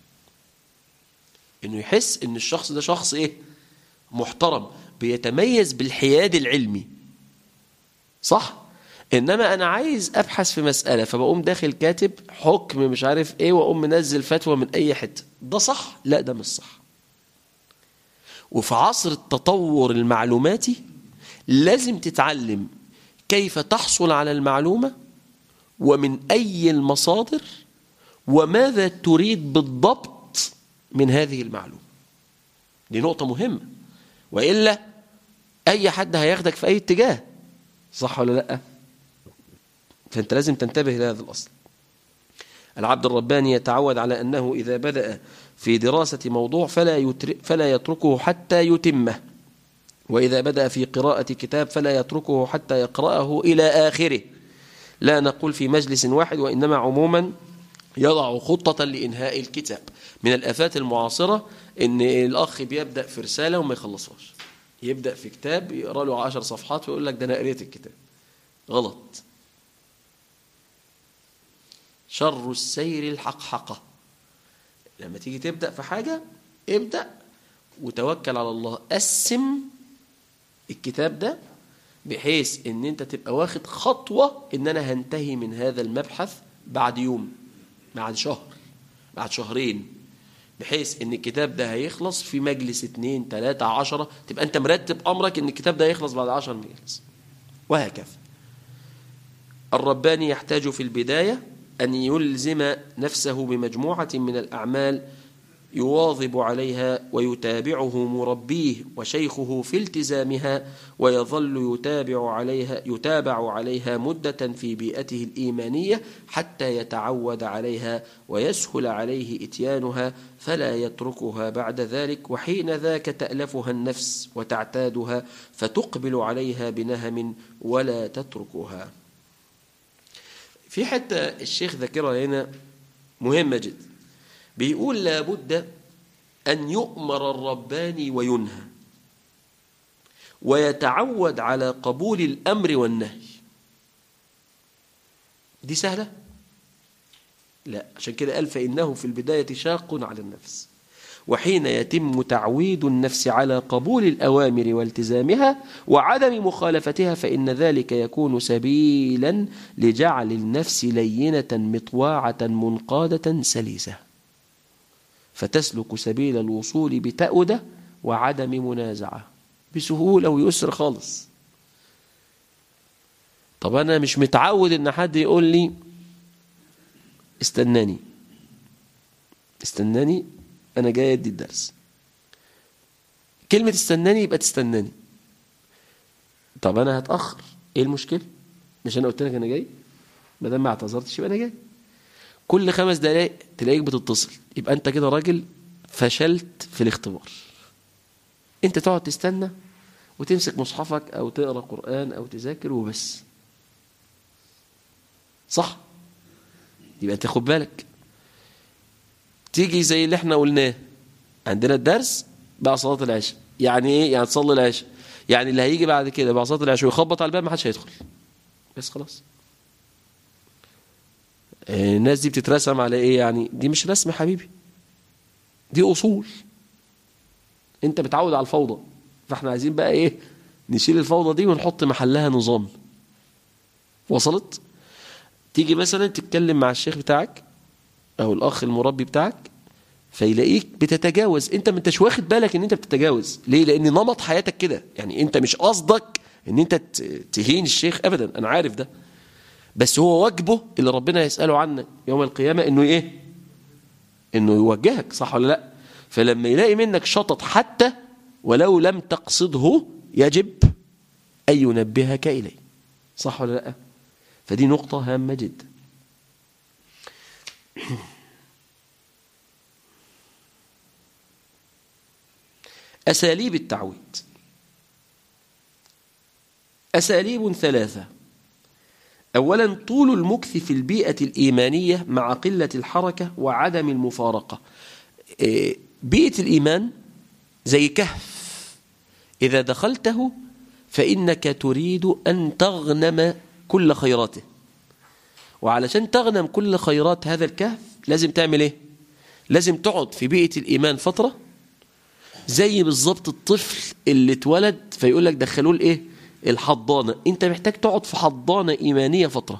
انه يحس ان الشخص ده شخص ايه محترم بيتميز بالحياد العلمي صح انما انا عايز ابحث في مسألة فبقوم داخل كاتب حكم مش عارف ايه واقوم منزل فتوى من اي حتة ده صح لا ده مش صح وفي عصر التطور المعلوماتي لازم تتعلم كيف تحصل على المعلومة ومن أي المصادر وماذا تريد بالضبط من هذه المعلومة دي نقطة مهمة وإلا أي حد هياخدك في أي اتجاه صح ولا لأ فأنت لازم تنتبه لهذا الأصل العبد الرباني يتعود على أنه إذا بدأ في دراسة موضوع فلا, فلا يتركه حتى يتمه وإذا بدأ في قراءة كتاب فلا يتركه حتى يقرأه إلى آخره لا نقول في مجلس واحد وإنما عموما يضع خطة لإنهاء الكتاب من الآفات المعاصرة إن الأخ بيبدأ في رسالة وما يخلصهاش يبدأ في كتاب يقرأ له عشر صفحات ويقول لك ده أنا قريت الكتاب غلط شر السير الحقحقة لما تيجي تبدأ في حاجة ابدأ وتوكل على الله قسم الكتاب ده بحيث ان انت تبقى واخد خطوة ان انا هنتهي من هذا المبحث بعد يوم بعد شهر بعد شهرين بحيث ان الكتاب ده هيخلص في مجلس اتنين تلاتة عشرة تبقى انت مرتب امرك ان الكتاب ده هيخلص بعد عشر مجلس وهكذا الرباني يحتاج في البداية أن يلزم نفسه بمجموعة من الأعمال يواظب عليها ويتابعه مربيه وشيخه في التزامها ويظل يتابع عليها يتابع عليها مدة في بيئته الإيمانية حتى يتعود عليها ويسهل عليه إتيانها فلا يتركها بعد ذلك وحين ذاك تألفها النفس وتعتادها فتقبل عليها بنهم ولا تتركها في حتى الشيخ ذكرها هنا مهمة جدا بيقول لابد أن يؤمر الرباني وينهى ويتعود على قبول الأمر والنهي دي سهلة؟ لا عشان كده قال فإنه في البداية شاق على النفس وحين يتم تعويد النفس على قبول الأوامر والتزامها وعدم مخالفتها فإن ذلك يكون سبيلا لجعل النفس لينة مطواعة منقادة سليسة فتسلك سبيل الوصول بتأودة وعدم منازعة بسهولة ويسر خالص طب أنا مش متعود إن حد يقول لي استناني استناني أنا جاي أدي الدرس كلمة استناني يبقى تستناني طب أنا هتأخر إيه المشكلة مش أنا قلت لك أنا جاي ما دام ما اعتذرتش يبقى أنا جاي كل خمس دقايق تلاقيك بتتصل يبقى انت كده راجل فشلت في الاختبار انت تقعد تستنى وتمسك مصحفك او تقرا قران او تذاكر وبس صح يبقى انت خد بالك تيجي زي اللي احنا قلناه عندنا الدرس بعد صلاه العشاء يعني ايه يعني تصلي العشاء يعني اللي هيجي بعد كده بعد صلاه العشاء ويخبط على الباب ما حدش هيدخل بس خلاص الناس دي بتترسم على ايه يعني دي مش رسم يا حبيبي دي اصول انت متعود على الفوضى فاحنا عايزين بقى ايه نشيل الفوضى دي ونحط محلها نظام وصلت تيجي مثلا تتكلم مع الشيخ بتاعك او الاخ المربي بتاعك فيلاقيك بتتجاوز انت ما انتش واخد بالك ان انت بتتجاوز ليه لان نمط حياتك كده يعني انت مش قصدك ان انت تهين الشيخ ابدا انا عارف ده بس هو واجبه اللي ربنا يسأله عنك يوم القيامة انه ايه انه يوجهك صح ولا لا فلما يلاقي منك شطط حتى ولو لم تقصده يجب أن ينبهك إليه صح ولا لا فدي نقطة هامة جدا أساليب التعويد أساليب ثلاثة أولا طول المكث في البيئة الإيمانية مع قلة الحركة وعدم المفارقة بيئة الإيمان زي كهف إذا دخلته فإنك تريد أن تغنم كل خيراته وعلشان تغنم كل خيرات هذا الكهف لازم تعمل إيه؟ لازم تقعد في بيئة الإيمان فترة زي بالظبط الطفل اللي اتولد فيقول لك دخلوه الإيه؟ الحضانة أنت محتاج تقعد في حضانة إيمانية فترة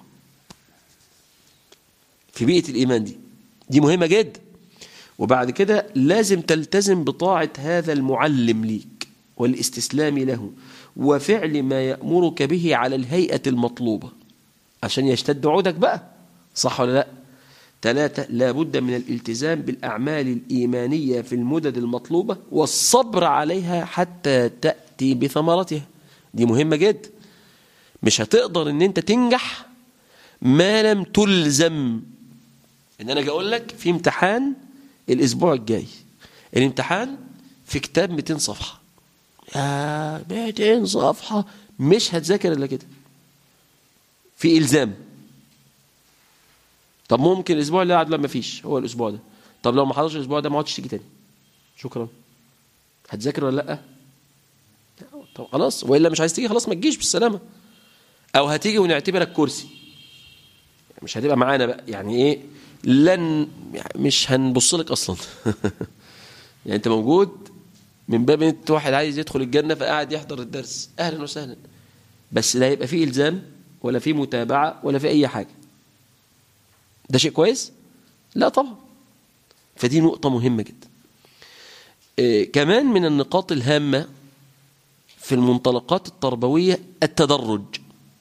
في بيئة الإيمان دي دي مهمة جدا وبعد كده لازم تلتزم بطاعة هذا المعلم ليك والاستسلام له وفعل ما يأمرك به على الهيئة المطلوبة عشان يشتد عودك بقى صح ولا لا ثلاثة لا بد من الالتزام بالأعمال الإيمانية في المدد المطلوبة والصبر عليها حتى تأتي بثمرتها دي مهمة جدا مش هتقدر ان انت تنجح ما لم تلزم ان انا اقول لك في امتحان الاسبوع الجاي الامتحان في كتاب 200 صفحة يا 200 صفحة مش هتذاكر الا كده في الزام طب ممكن الاسبوع اللي قاعد لا ما فيش هو الاسبوع ده طب لو ما حضرش الاسبوع ده ما عادش تيجي تاني شكرا هتذاكر ولا لا طب خلاص والا مش عايز تيجي خلاص ما تجيش بالسلامه او هتيجي ونعتبرك كرسي مش هتبقى معانا بقى يعني ايه لن يعني مش هنبص لك اصلا يعني انت موجود من باب انت واحد عايز يدخل الجنه فقاعد يحضر الدرس اهلا وسهلا بس لا يبقى فيه الزام ولا فيه متابعه ولا في اي حاجه ده شيء كويس لا طبعا فدي نقطه مهمه جدا إيه كمان من النقاط الهامه في المنطلقات التربويه التدرج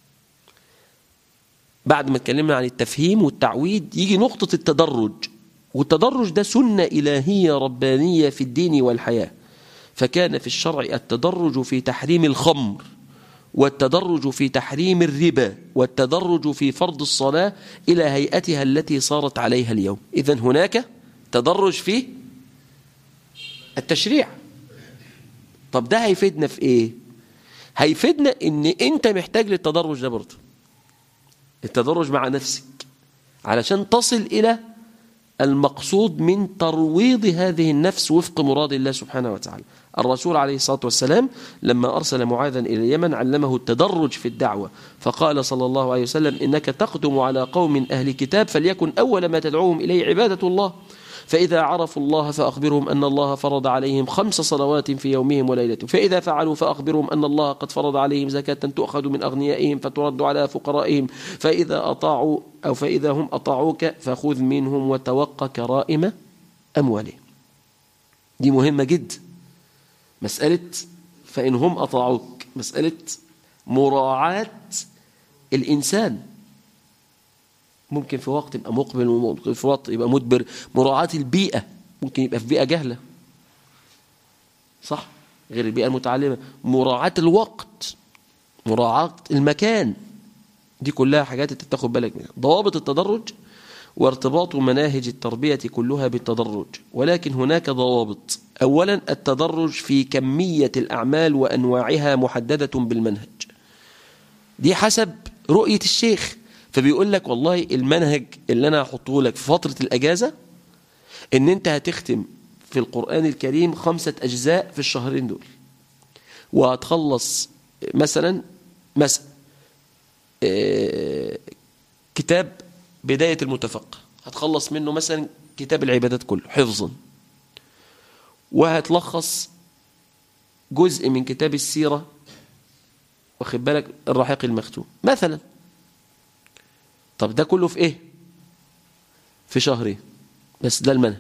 بعد ما اتكلمنا عن التفهيم والتعويد يجي نقطة التدرج والتدرج ده سنة إلهية ربانية في الدين والحياة فكان في الشرع التدرج في تحريم الخمر والتدرج في تحريم الربا والتدرج في فرض الصلاة إلى هيئتها التي صارت عليها اليوم إذن هناك تدرج في التشريع طب ده هيفيدنا في إيه هيفيدنا إن أنت محتاج للتدرج ده برضه التدرج مع نفسك علشان تصل إلى المقصود من ترويض هذه النفس وفق مراد الله سبحانه وتعالى الرسول عليه الصلاة والسلام لما أرسل معاذا إلى اليمن علمه التدرج في الدعوة فقال صلى الله عليه وسلم إنك تقدم على قوم أهل كتاب فليكن أول ما تدعوهم إليه عبادة الله فإذا عرفوا الله فأخبرهم أن الله فرض عليهم خمس صلوات في يومهم وليلتهم فإذا فعلوا فأخبرهم أن الله قد فرض عليهم زكاة تؤخذ من أغنيائهم فترد على فقرائهم فإذا أطاعوا أو فإذا هم أطاعوك فخذ منهم وتوقى كرائم أموالهم دي مهمة جدا مسألة فإن هم أطاعوك مسألة مراعاة الإنسان ممكن في وقت يبقى مقبل وممكن في وقت يبقى مدبر مراعاة البيئة ممكن يبقى في بيئة جهلة صح غير البيئة المتعلمة مراعاة الوقت مراعاة المكان دي كلها حاجات انت تاخد بالك منها ضوابط التدرج وارتباط مناهج التربية كلها بالتدرج ولكن هناك ضوابط أولا التدرج في كمية الأعمال وأنواعها محددة بالمنهج دي حسب رؤية الشيخ فبيقول لك والله المنهج اللي أنا هحطه لك في فترة الأجازة إن أنت هتختم في القرآن الكريم خمسة أجزاء في الشهرين دول وهتخلص مثلا مثلا كتاب بداية المتفقه هتخلص منه مثلا كتاب العبادات كله حفظا وهتلخص جزء من كتاب السيرة واخد بالك الرحيق المختوم مثلا طب ده كله في ايه في شهرين بس ده المنهج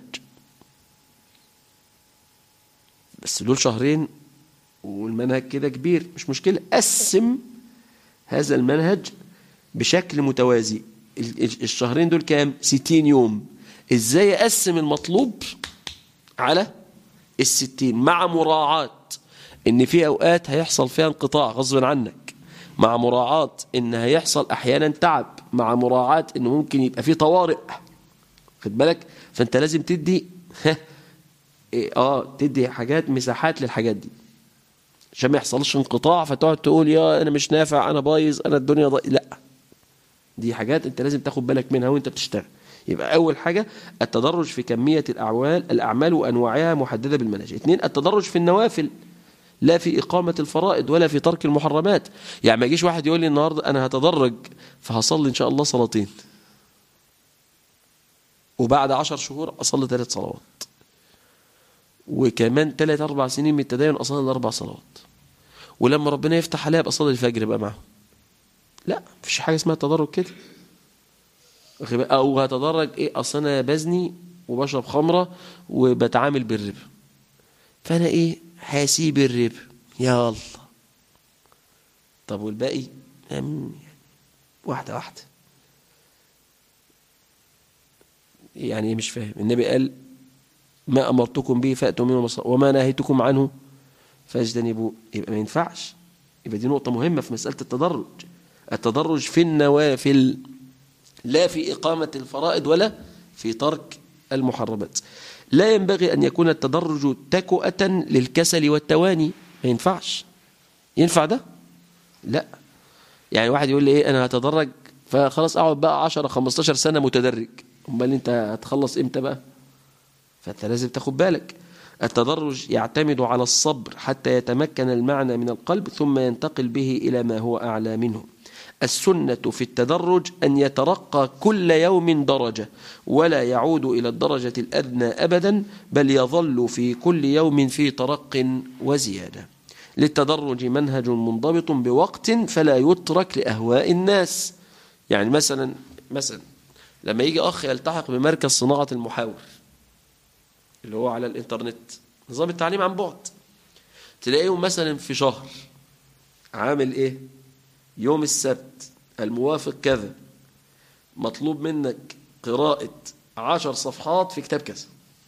بس دول شهرين والمنهج كده كبير مش مشكلة قسم هذا المنهج بشكل متوازي الشهرين دول كام 60 يوم ازاي اقسم المطلوب على الستين مع مراعاة ان في اوقات هيحصل فيها انقطاع غصب عنك مع مراعاة ان هيحصل احيانا تعب مع مراعاة ان ممكن يبقى في طوارئ خد بالك فانت لازم تدي اه تدي حاجات مساحات للحاجات دي عشان ما يحصلش انقطاع فتقعد تقول يا انا مش نافع انا بايظ انا الدنيا ضي... لا دي حاجات انت لازم تاخد بالك منها وانت بتشتغل يبقى اول حاجة التدرج في كمية الاعمال الاعمال وانواعها محددة بالمنهج اثنين التدرج في النوافل لا في إقامة الفرائض ولا في ترك المحرمات يعني ما يجيش واحد يقول لي النهاردة أنا هتدرج فهصلي إن شاء الله صلاتين وبعد عشر شهور أصلي ثلاث صلوات وكمان ثلاث أربع سنين من التدين أصلي الأربع صلوات ولما ربنا يفتح عليها أصلي الفجر بقى معه لا مفيش حاجة اسمها تدرج كده أو هتدرج إيه أصل أنا بزني وبشرب خمرة وبتعامل بالربا فأنا إيه هسيب الربا يا الله طب والباقي واحدة واحدة يعني مش فاهم النبي قال ما أمرتكم به فأتوا منه وما نهيتكم عنه فاجتنبوا يبقى ما ينفعش يبقى دي نقطة مهمة في مسألة التدرج التدرج في النوافل لا في إقامة الفرائض ولا في ترك المحرمات لا ينبغي أن يكون التدرج تكؤة للكسل والتواني ما ينفعش ينفع ده لا يعني واحد يقول لي ايه انا هتدرج فخلاص اقعد بقى 10 15 سنه متدرج امال انت هتخلص امتى بقى فانت لازم تاخد بالك التدرج يعتمد على الصبر حتى يتمكن المعنى من القلب ثم ينتقل به الى ما هو اعلى منه السنة في التدرج أن يترقى كل يوم درجة ولا يعود إلى الدرجة الأدنى أبدا بل يظل في كل يوم في ترق وزيادة للتدرج منهج منضبط بوقت فلا يترك لأهواء الناس يعني مثلا مثلا لما يجي أخ يلتحق بمركز صناعة المحاور اللي هو على الإنترنت نظام التعليم عن بعد تلاقيهم مثلا في شهر عامل إيه يوم السبت الموافق كذا مطلوب منك قراءة عشر صفحات في كتاب كذا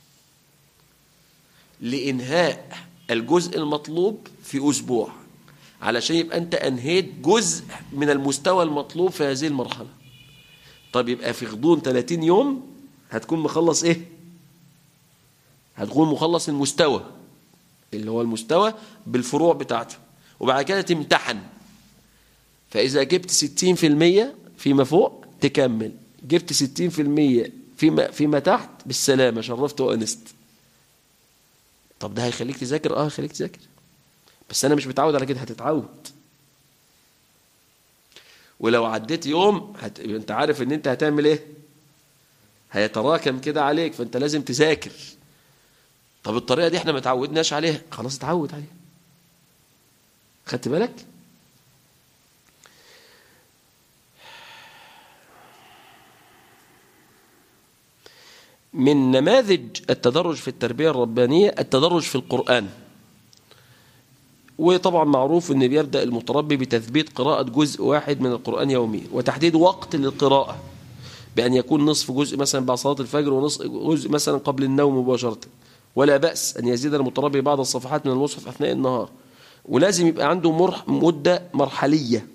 لإنهاء الجزء المطلوب في أسبوع علشان يبقى أنت أنهيت جزء من المستوى المطلوب في هذه المرحلة طب يبقى في غضون 30 يوم هتكون مخلص إيه هتكون مخلص المستوى اللي هو المستوى بالفروع بتاعته وبعد كده تمتحن فإذا جبت 60% فيما فوق تكمل جبت 60% فيما, فيما تحت بالسلامة شرفت وأنست طب ده هيخليك تذاكر اه هيخليك تذاكر بس انا مش متعود على كده هتتعود ولو عديت يوم هت... انت عارف ان انت هتعمل ايه هيتراكم كده عليك فانت لازم تذاكر طب الطريقه دي احنا ما تعودناش عليها خلاص اتعود عليها خدت بالك من نماذج التدرج في التربية الربانية التدرج في القرآن وطبعا معروف ان بيبدأ المتربي بتثبيت قراءة جزء واحد من القرآن يوميا وتحديد وقت للقراءة بأن يكون نصف جزء مثلا بعد صلاة الفجر ونصف جزء مثلا قبل النوم مباشرة ولا بأس أن يزيد المتربي بعض الصفحات من المصحف أثناء النهار ولازم يبقى عنده مرح مدة مرحلية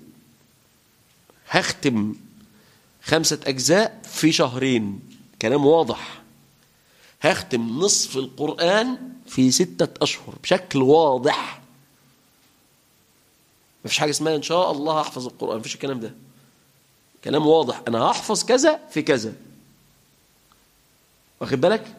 هختم خمسة أجزاء في شهرين كلام واضح هختم نصف القرآن في ستة أشهر بشكل واضح مفيش حاجة اسمها إن شاء الله هحفظ القرآن مفيش الكلام ده كلام واضح أنا هحفظ كذا في كذا واخد بالك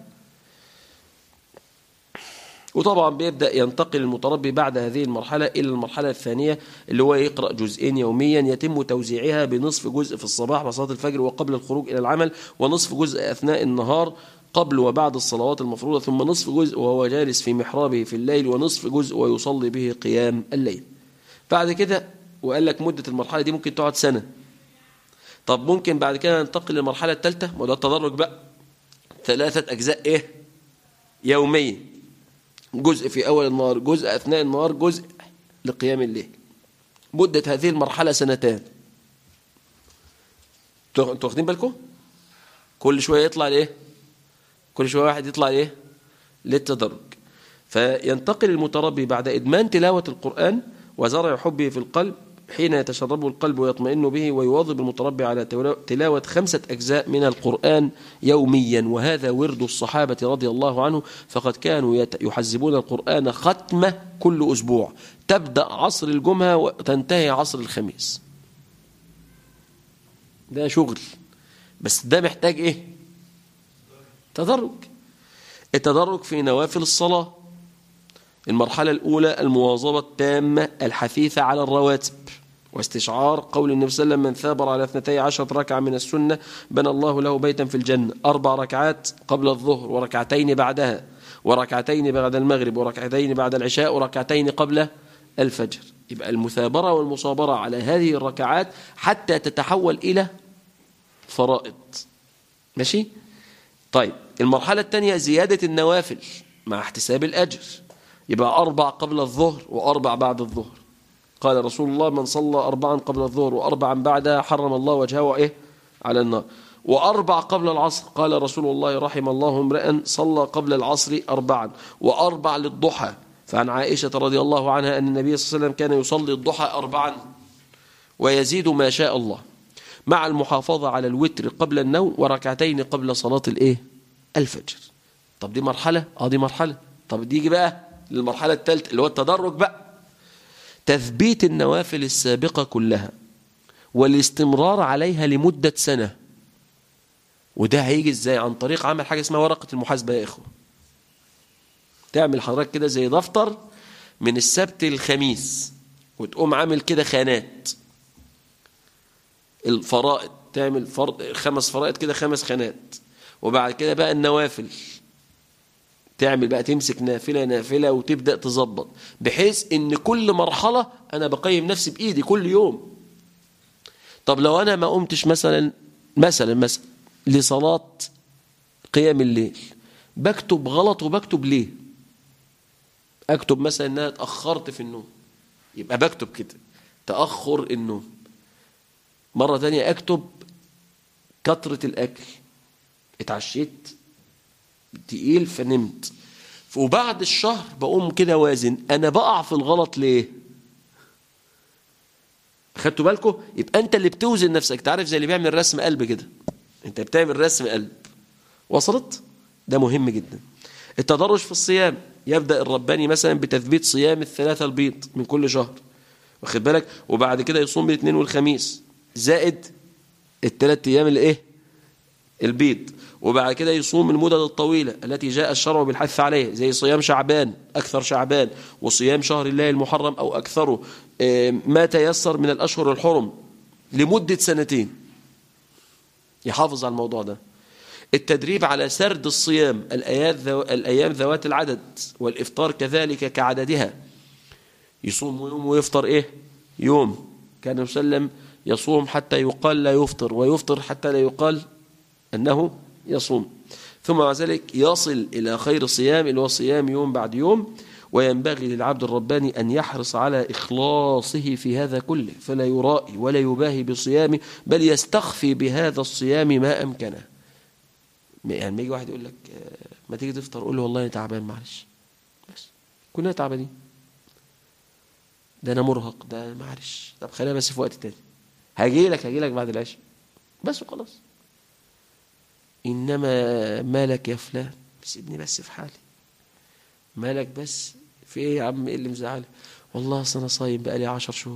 وطبعا بيبدأ ينتقل المتربي بعد هذه المرحلة إلى المرحلة الثانية اللي هو يقرأ جزئين يوميا يتم توزيعها بنصف جزء في الصباح وصلاة الفجر وقبل الخروج إلى العمل ونصف جزء أثناء النهار قبل وبعد الصلوات المفروضة ثم نصف جزء وهو جالس في محرابه في الليل ونصف جزء ويصلي به قيام الليل بعد كده وقال لك مدة المرحلة دي ممكن تقعد سنة طب ممكن بعد كده ننتقل للمرحلة الثالثة وده التدرج بقى ثلاثة أجزاء إيه يوميا جزء في أول النهار جزء أثناء النهار جزء لقيام الليل مدة هذه المرحلة سنتان انتوا واخدين بالكم كل شوية يطلع لإيه كل شوية واحد يطلع لإيه للتدرج فينتقل المتربي بعد إدمان تلاوة القرآن وزرع حبه في القلب حين يتشربه القلب ويطمئن به ويواظب المتربي على تلاوة خمسة أجزاء من القرآن يوميا وهذا ورد الصحابة رضي الله عنه فقد كانوا يحزبون القرآن ختمة كل أسبوع تبدأ عصر الجمعة وتنتهي عصر الخميس ده شغل بس ده محتاج ايه تدرج التدرج في نوافل الصلاة المرحلة الأولى المواظبة التامة الحثيثة على الرواتب واستشعار قول النبي صلى الله عليه وسلم من ثابر على اثنتي عشرة ركعة من السنة بنى الله له بيتا في الجنة أربع ركعات قبل الظهر وركعتين بعدها وركعتين بعد المغرب وركعتين بعد العشاء وركعتين قبل الفجر يبقى المثابرة والمصابرة على هذه الركعات حتى تتحول إلى فرائض ماشي طيب المرحلة الثانية زيادة النوافل مع احتساب الأجر يبقى أربع قبل الظهر وأربع بعد الظهر قال رسول الله من صلى أربعا قبل الظهر وأربعا بعدها حرم الله وجهه إيه على النار وأربع قبل العصر قال رسول الله رحم الله امرئا صلى قبل العصر أربعا وأربع للضحى فعن عائشة رضي الله عنها أن النبي صلى الله عليه وسلم كان يصلي الضحى أربعا ويزيد ما شاء الله مع المحافظة على الوتر قبل النوم وركعتين قبل صلاة الإيه الفجر طب دي مرحلة اه دي مرحلة طب دي بقى للمرحلة الثالثة اللي هو التدرج بقى تثبيت النوافل السابقة كلها والاستمرار عليها لمدة سنة وده هيجي ازاي عن طريق عمل حاجة اسمها ورقة المحاسبة يا إخوة تعمل حضرتك كده زي دفتر من السبت للخميس وتقوم عامل كده خانات الفرائض تعمل فرض خمس فرائض كده خمس خانات وبعد كده بقى النوافل تعمل بقى تمسك نافلة نافلة وتبدأ تظبط بحيث ان كل مرحلة انا بقيم نفسي بايدي كل يوم طب لو انا ما قمتش مثلا مثلا مثلا لصلاة قيام الليل بكتب غلط وبكتب ليه اكتب مثلا ان انا اتأخرت في النوم يبقى بكتب كده تأخر النوم مرة تانية اكتب كثرة الاكل اتعشيت تقيل فنمت وبعد الشهر بقوم كده وازن انا بقع في الغلط ليه خدتوا بالكم يبقى انت اللي بتوزن نفسك تعرف زي اللي بيعمل رسم قلب كده انت بتعمل رسم قلب وصلت ده مهم جدا التدرج في الصيام يبدأ الرباني مثلا بتثبيت صيام الثلاثة البيض من كل شهر واخد بالك وبعد كده يصوم الاثنين والخميس زائد الثلاث ايام الايه البيض وبعد كده يصوم المدد الطويلة التي جاء الشرع بالحث عليها زي صيام شعبان أكثر شعبان وصيام شهر الله المحرم أو أكثره ما تيسر من الأشهر الحرم لمدة سنتين يحافظ على الموضوع ده التدريب على سرد الصيام الأيام ذوات العدد والإفطار كذلك كعددها يصوم يوم ويفطر إيه يوم كان وسلم يصوم حتى يقال لا يفطر ويفطر حتى لا يقال أنه يصوم ثم مع ذلك يصل إلى خير الصيام اللي هو صيام يوم بعد يوم وينبغي للعبد الرباني أن يحرص على إخلاصه في هذا كله فلا يرائي ولا يباهي بصيامه بل يستخفي بهذا الصيام ما أمكنه يعني ما يجي واحد يقول لك ما تيجي تفطر قول له والله أنا تعبان معلش بس كلنا تعبانين ده أنا مرهق ده معلش طب خلينا بس في وقت تاني هاجي لك هاجي لك بعد العشاء بس وخلاص إنما مالك يا فلان سيبني بس في حالي مالك بس في ايه يا عم ايه اللي مزعلك والله اصل انا صايم بقالي عشر شهور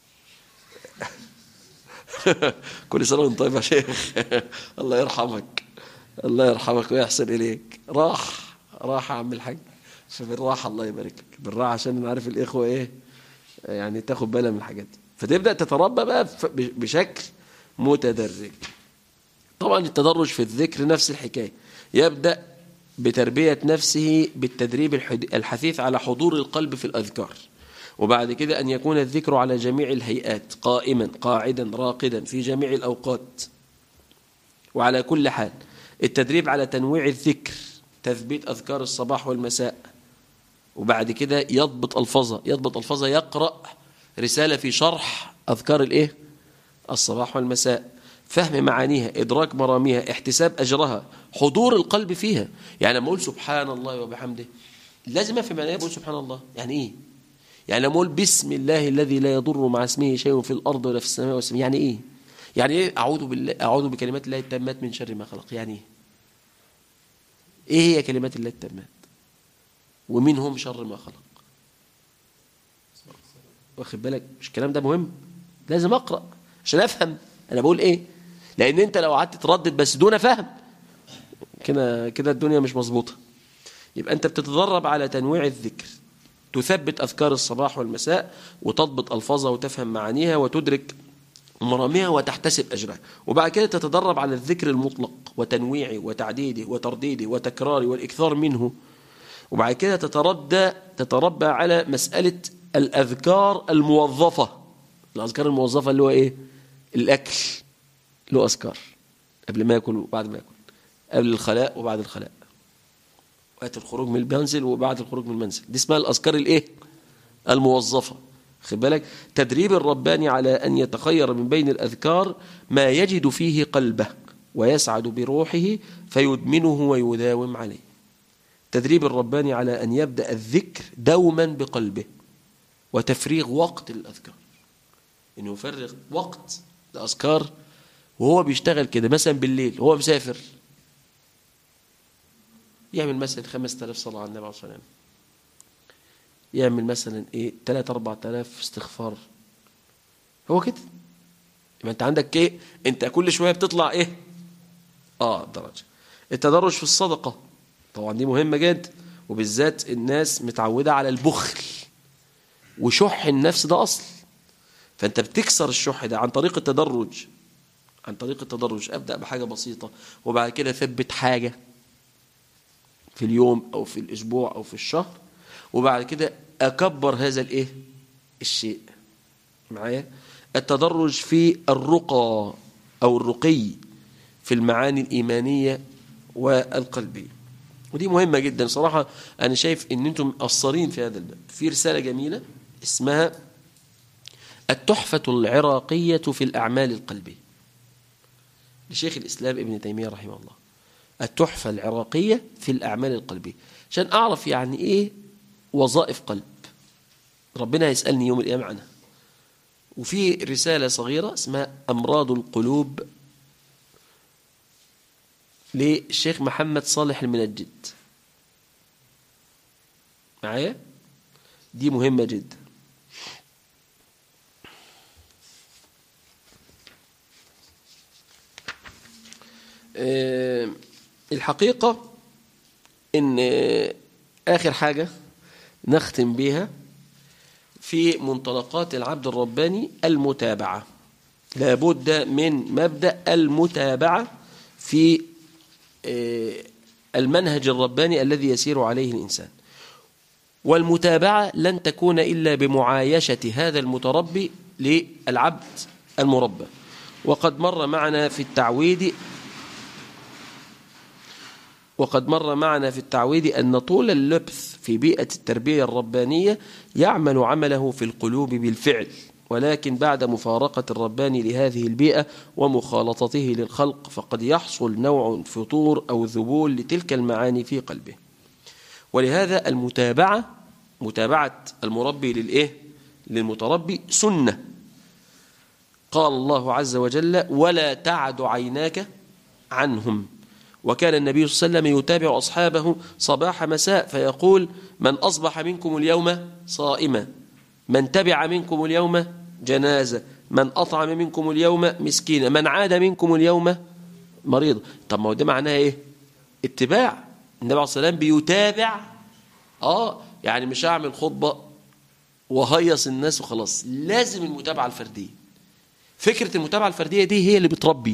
كل سنه وانت طيب يا شيخ الله يرحمك الله يرحمك ويحسن اليك راح راح يا عم الحاج فبالراحه الله يبارك لك بالراحه عشان نعرف الاخوه ايه يعني تاخد بالها من الحاجات دي فتبدا تتربى بقى بشكل متدرج طبعا التدرج في الذكر نفس الحكايه يبدا بتربية نفسه بالتدريب الحثيث على حضور القلب في الأذكار وبعد كده أن يكون الذكر على جميع الهيئات قائما قاعدا راقدا في جميع الأوقات وعلى كل حال التدريب على تنويع الذكر تثبيت أذكار الصباح والمساء وبعد كده يضبط الفظة يضبط الفظة يقرأ رسالة في شرح أذكار الإيه الصباح والمساء فهم معانيها إدراك مراميها احتساب أجرها حضور القلب فيها يعني لما أقول سبحان الله وبحمده لازم أفهم يعني أقول سبحان الله يعني إيه يعني لما أقول بسم الله الذي لا يضر مع اسمه شيء في الأرض ولا في السماء والسماء يعني إيه يعني إيه أعوذ, بالله أعوذ بكلمات الله التامات من شر ما خلق يعني إيه إيه هي كلمات الله التامات ومنهم شر ما خلق واخد بالك مش الكلام ده مهم لازم أقرأ عشان أفهم أنا بقول إيه لأن أنت لو قعدت تردد بس دون فهم كده كده الدنيا مش مظبوطة يبقى أنت بتتدرب على تنويع الذكر تثبت أذكار الصباح والمساء وتضبط ألفاظها وتفهم معانيها وتدرك مراميها وتحتسب أجرها وبعد كده تتدرب على الذكر المطلق وتنويعه وتعديده وترديده وتكراره والإكثار منه وبعد كده تتردى تتربى على مسألة الأذكار الموظفة الأذكار الموظفة اللي هو إيه الأكل له أذكار قبل ما يأكل وبعد ما يأكل قبل الخلاء وبعد الخلاء وقت الخروج من المنزل وبعد الخروج من المنزل دي اسمها الأذكار الإيه الموظفة خد بالك تدريب الرباني على أن يتخير من بين الأذكار ما يجد فيه قلبه ويسعد بروحه فيدمنه ويداوم عليه تدريب الرباني على أن يبدأ الذكر دوما بقلبه وتفريغ وقت للأذكار إنه يفرغ وقت لأذكار وهو بيشتغل كده مثلا بالليل هو مسافر يعمل مثلا 5000 صلاة على النبي عليه الصلاة والسلام يعمل مثلا ايه 3 4000 استغفار هو كده يبقى انت عندك ايه انت كل شويه بتطلع ايه اه درجه التدرج في الصدقه طبعا دي مهمه جدا وبالذات الناس متعوده على البخل وشح النفس ده اصل فانت بتكسر الشح ده عن طريق التدرج عن طريق التدرج ابدا بحاجه بسيطه وبعد كده ثبت حاجه في اليوم او في الاسبوع او في الشهر وبعد كده اكبر هذا الايه الشيء معايا التدرج في الرقى او الرقي في المعاني الايمانيه والقلبيه ودي مهمه جدا صراحه انا شايف ان انتم مقصرين في هذا الباب في رساله جميله اسمها التحفه العراقيه في الاعمال القلبيه لشيخ الاسلام ابن تيميه رحمه الله التحفة العراقية في الأعمال القلبية عشان أعرف يعني إيه وظائف قلب ربنا يسألني يوم القيامة عنها وفي رسالة صغيرة اسمها أمراض القلوب للشيخ محمد صالح المنجد معايا دي مهمة جدا آه، الحقيقة ان آخر حاجة نختم بها في منطلقات العبد الرباني المتابعة لابد من مبدأ المتابعة في آه، المنهج الرباني الذي يسير عليه الإنسان والمتابعة لن تكون إلا بمعايشة هذا المتربي للعبد المربى وقد مر معنا في التعويد وقد مر معنا في التعويد أن طول اللبث في بيئة التربية الربانية يعمل عمله في القلوب بالفعل ولكن بعد مفارقة الرباني لهذه البيئة ومخالطته للخلق فقد يحصل نوع فطور أو ذبول لتلك المعاني في قلبه ولهذا المتابعة متابعة المربي للإيه؟ للمتربي سنة قال الله عز وجل ولا تعد عيناك عنهم وكان النبي صلى الله عليه وسلم يتابع أصحابه صباح مساء فيقول من أصبح منكم اليوم صائما من تبع منكم اليوم جنازة من أطعم منكم اليوم مسكينا من عاد منكم اليوم مريض طب ما هو ده معناه إيه اتباع النبي عليه الصلاة والسلام بيتابع آه يعني مش هعمل خطبة وهيص الناس وخلاص لازم المتابعة الفردية فكرة المتابعة الفردية دي هي اللي بتربي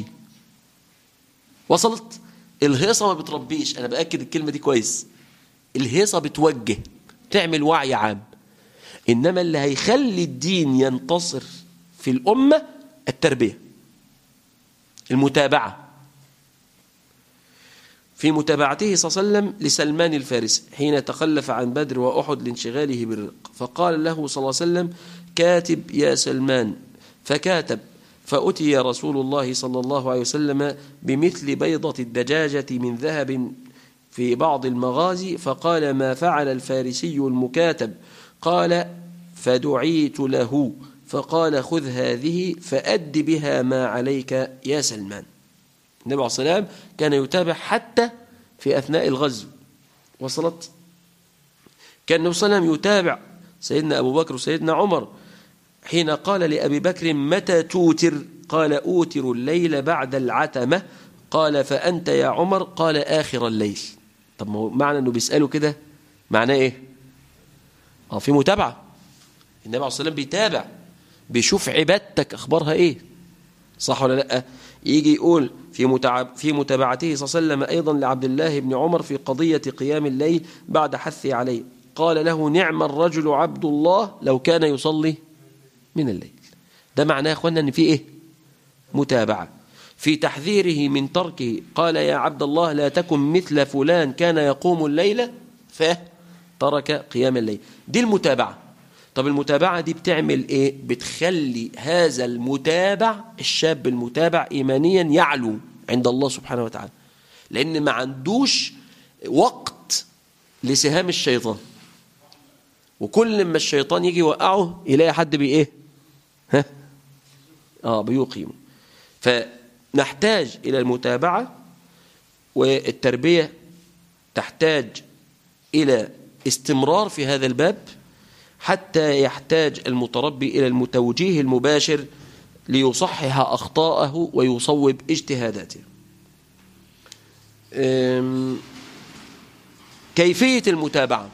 وصلت الهيصة ما بتربيش أنا بأكد الكلمة دي كويس الهيصة بتوجه تعمل وعي عام إنما اللي هيخلي الدين ينتصر في الأمة التربية المتابعة في متابعته صلى الله عليه وسلم لسلمان الفارسي حين تخلف عن بدر وأحد لانشغاله بالرق فقال له صلى الله عليه وسلم كاتب يا سلمان فكاتب فأتي رسول الله صلى الله عليه وسلم بمثل بيضة الدجاجة من ذهب في بعض المغازي فقال ما فعل الفارسي المكاتب قال فدعيت له فقال خذ هذه فأد بها ما عليك يا سلمان النبي عليه الصلاة والسلام كان يتابع حتى في أثناء الغزو وصلت كان النبي صلى الله عليه وسلم يتابع سيدنا أبو بكر وسيدنا عمر حين قال لأبي بكر متى توتر قال أوتر الليل بعد العتمة قال فأنت يا عمر قال آخر الليل طب ما هو معنى أنه بيسأله كده معناه إيه اه في متابعة النبي عليه الصلاة والسلام بيتابع بيشوف عبادتك أخبارها إيه صح ولا لأ يجي يقول في متعب في متابعته صلى الله عليه وسلم أيضا لعبد الله بن عمر في قضية قيام الليل بعد حثه عليه قال له نعم الرجل عبد الله لو كان يصلي من الليل ده معناه يا اخوانا ان في ايه متابعه في تحذيره من تركه قال يا عبد الله لا تكن مثل فلان كان يقوم الليل فترك قيام الليل دي المتابعه طب المتابعه دي بتعمل ايه بتخلي هذا المتابع الشاب المتابع ايمانيا يعلو عند الله سبحانه وتعالى لان ما عندوش وقت لسهام الشيطان وكل ما الشيطان يجي يوقعه يلاقي حد بي ايه ها اه بيقيم فنحتاج الى المتابعه والتربيه تحتاج الى استمرار في هذا الباب حتى يحتاج المتربي الى المتوجيه المباشر ليصحح اخطاءه ويصوب اجتهاداته كيفيه المتابعه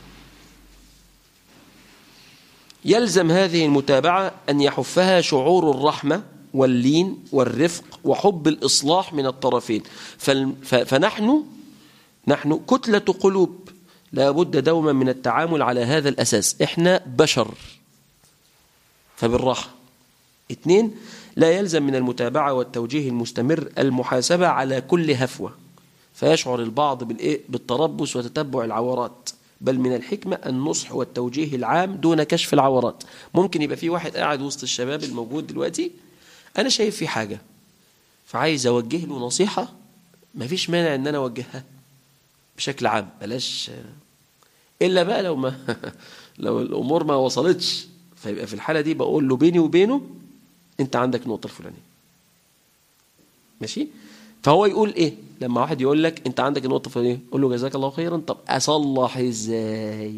يلزم هذه المتابعة أن يحفها شعور الرحمة واللين والرفق وحب الإصلاح من الطرفين فنحن نحن كتلة قلوب لا بد دوما من التعامل على هذا الأساس إحنا بشر فبالراحة اثنين لا يلزم من المتابعة والتوجيه المستمر المحاسبة على كل هفوة فيشعر البعض بالتربص وتتبع العورات بل من الحكمة النصح والتوجيه العام دون كشف العورات ممكن يبقى في واحد قاعد وسط الشباب الموجود دلوقتي أنا شايف في حاجة فعايز أوجه له نصيحة ما فيش مانع ان انا اوجهها بشكل عام بلاش الا بقى لو ما لو الامور ما وصلتش فيبقى في الحاله دي بقول له بيني وبينه انت عندك النقطه الفلانيه ماشي فهو يقول ايه لما واحد يقول لك انت عندك النقطه الفلانيه قول له جزاك الله خيرا طب اصلح ازاي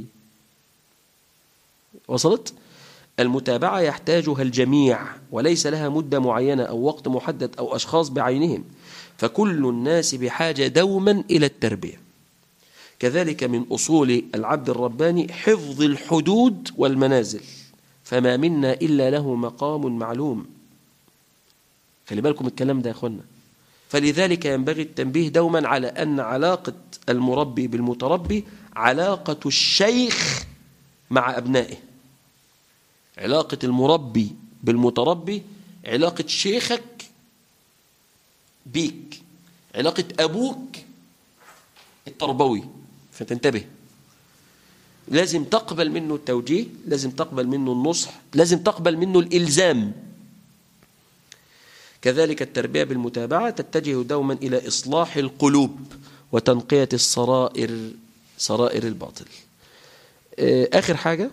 وصلت المتابعة يحتاجها الجميع وليس لها مدة معينة أو وقت محدد أو أشخاص بعينهم فكل الناس بحاجة دوما إلى التربية كذلك من أصول العبد الرباني حفظ الحدود والمنازل فما منا إلا له مقام معلوم خلي بالكم الكلام ده يا أخوانا فلذلك ينبغي التنبيه دوما على أن علاقة المربي بالمتربي علاقة الشيخ مع أبنائه علاقة المربي بالمتربي علاقة شيخك بيك علاقة أبوك التربوي فتنتبه لازم تقبل منه التوجيه لازم تقبل منه النصح لازم تقبل منه الإلزام كذلك التربية بالمتابعة تتجه دوما إلى إصلاح القلوب وتنقية السرائر سرائر الباطل آخر حاجة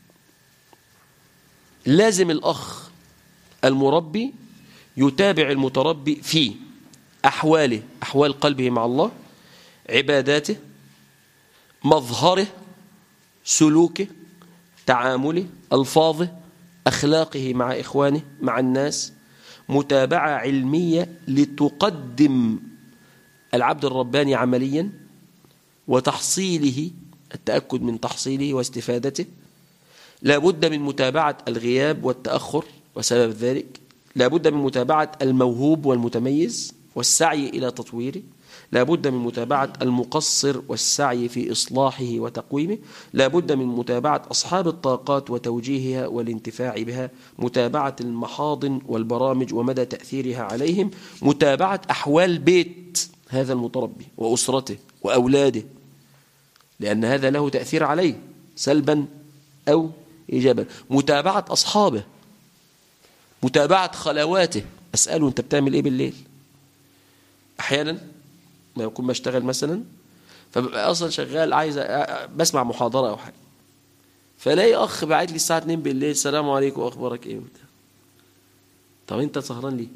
لازم الأخ المربي يتابع المتربي في أحواله أحوال قلبه مع الله عباداته مظهره سلوكه تعامله ألفاظه أخلاقه مع إخوانه مع الناس متابعة علمية لتقدم العبد الرباني عمليا وتحصيله التأكد من تحصيله واستفادته لا بد من متابعة الغياب والتأخر وسبب ذلك لا بد من متابعة الموهوب والمتميز والسعي إلى تطويره لا بد من متابعة المقصر والسعي في إصلاحه وتقويمه لا بد من متابعة أصحاب الطاقات وتوجيهها والانتفاع بها متابعة المحاضن والبرامج ومدى تأثيرها عليهم متابعة أحوال بيت هذا المتربي وأسرته وأولاده لأن هذا له تأثير عليه سلبا أو إيجابا متابعة أصحابه متابعة خلواته أسأله أنت بتعمل إيه بالليل أحيانا ما يكون بشتغل مثلا فببقى أصلا شغال عايز بسمع محاضرة أو حاجة فلاقي أخ بعت لي الساعة 2 بالليل السلام عليكم أخبارك إيه وبتاع طب أنت سهران ليه؟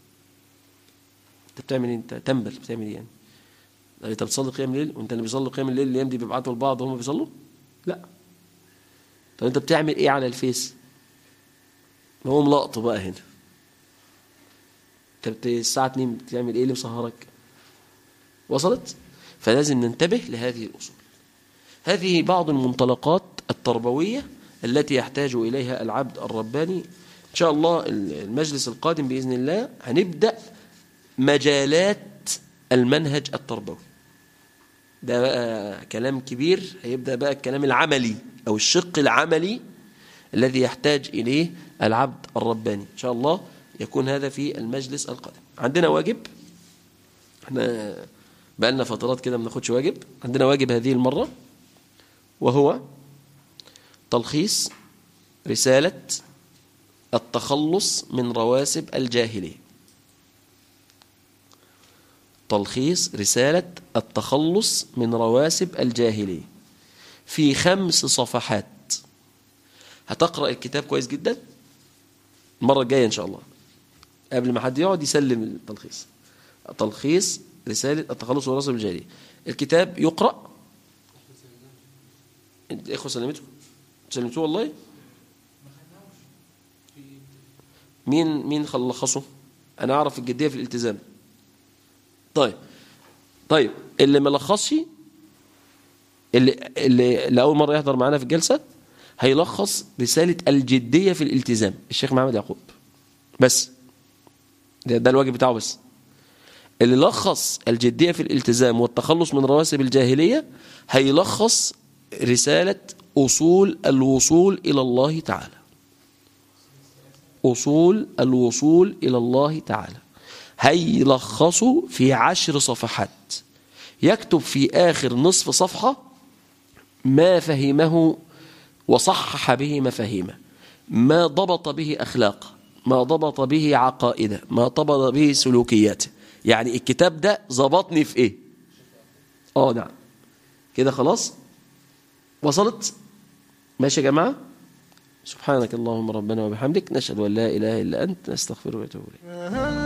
أنت بتعمل إيه؟ أنت تنبل بتعمل إيه يعني؟ أنت بتصلي قيام الليل وأنت اللي بيصلوا قيام الليل الأيام دي بيبعتوا لبعض وهم بيصلوا؟ لا طب أنت بتعمل إيه على الفيس؟ ما هو ملقط بقى هنا انت الساعة 2 بتعمل ايه اللي مسهرك وصلت فلازم ننتبه لهذه الأصول هذه بعض المنطلقات التربوية التي يحتاج إليها العبد الرباني إن شاء الله المجلس القادم بإذن الله هنبدأ مجالات المنهج التربوي ده بقى كلام كبير هيبدأ بقى الكلام العملي أو الشق العملي الذي يحتاج إليه العبد الرباني إن شاء الله يكون هذا في المجلس القادم عندنا واجب احنا بقالنا فترات كده ما بناخدش واجب عندنا واجب هذه المرة وهو تلخيص رسالة التخلص من رواسب الجاهلية تلخيص رسالة التخلص من رواسب الجاهلية في خمس صفحات هتقرأ الكتاب كويس جدا المرة الجاية إن شاء الله قبل ما حد يقعد يسلم التلخيص تلخيص رسالة التخلص من رواسب الجاهلية الكتاب يقرأ الإخوة سلمته سلمتوه والله مين مين لخصه أنا أعرف الجدية في الالتزام طيب طيب اللي ما لخصش اللي اللي لأول مرة يحضر معانا في الجلسة هيلخص رسالة الجدية في الالتزام الشيخ محمد يعقوب بس ده, ده الواجب بتاعه بس اللي لخص الجدية في الالتزام والتخلص من رواسب الجاهلية هيلخص رسالة أصول الوصول إلى الله تعالى أصول الوصول إلى الله تعالى هيلخصوا في عشر صفحات يكتب في آخر نصف صفحة ما فهمه وصحح به مفاهيمه ما ضبط به أخلاقه ما ضبط به عقائده ما ضبط به سلوكياته يعني الكتاب ده ظبطني في ايه اه نعم كده خلاص وصلت ماشي يا جماعة سبحانك اللهم ربنا وبحمدك نشهد أن لا إله إلا أنت نستغفرك ونتوب إليك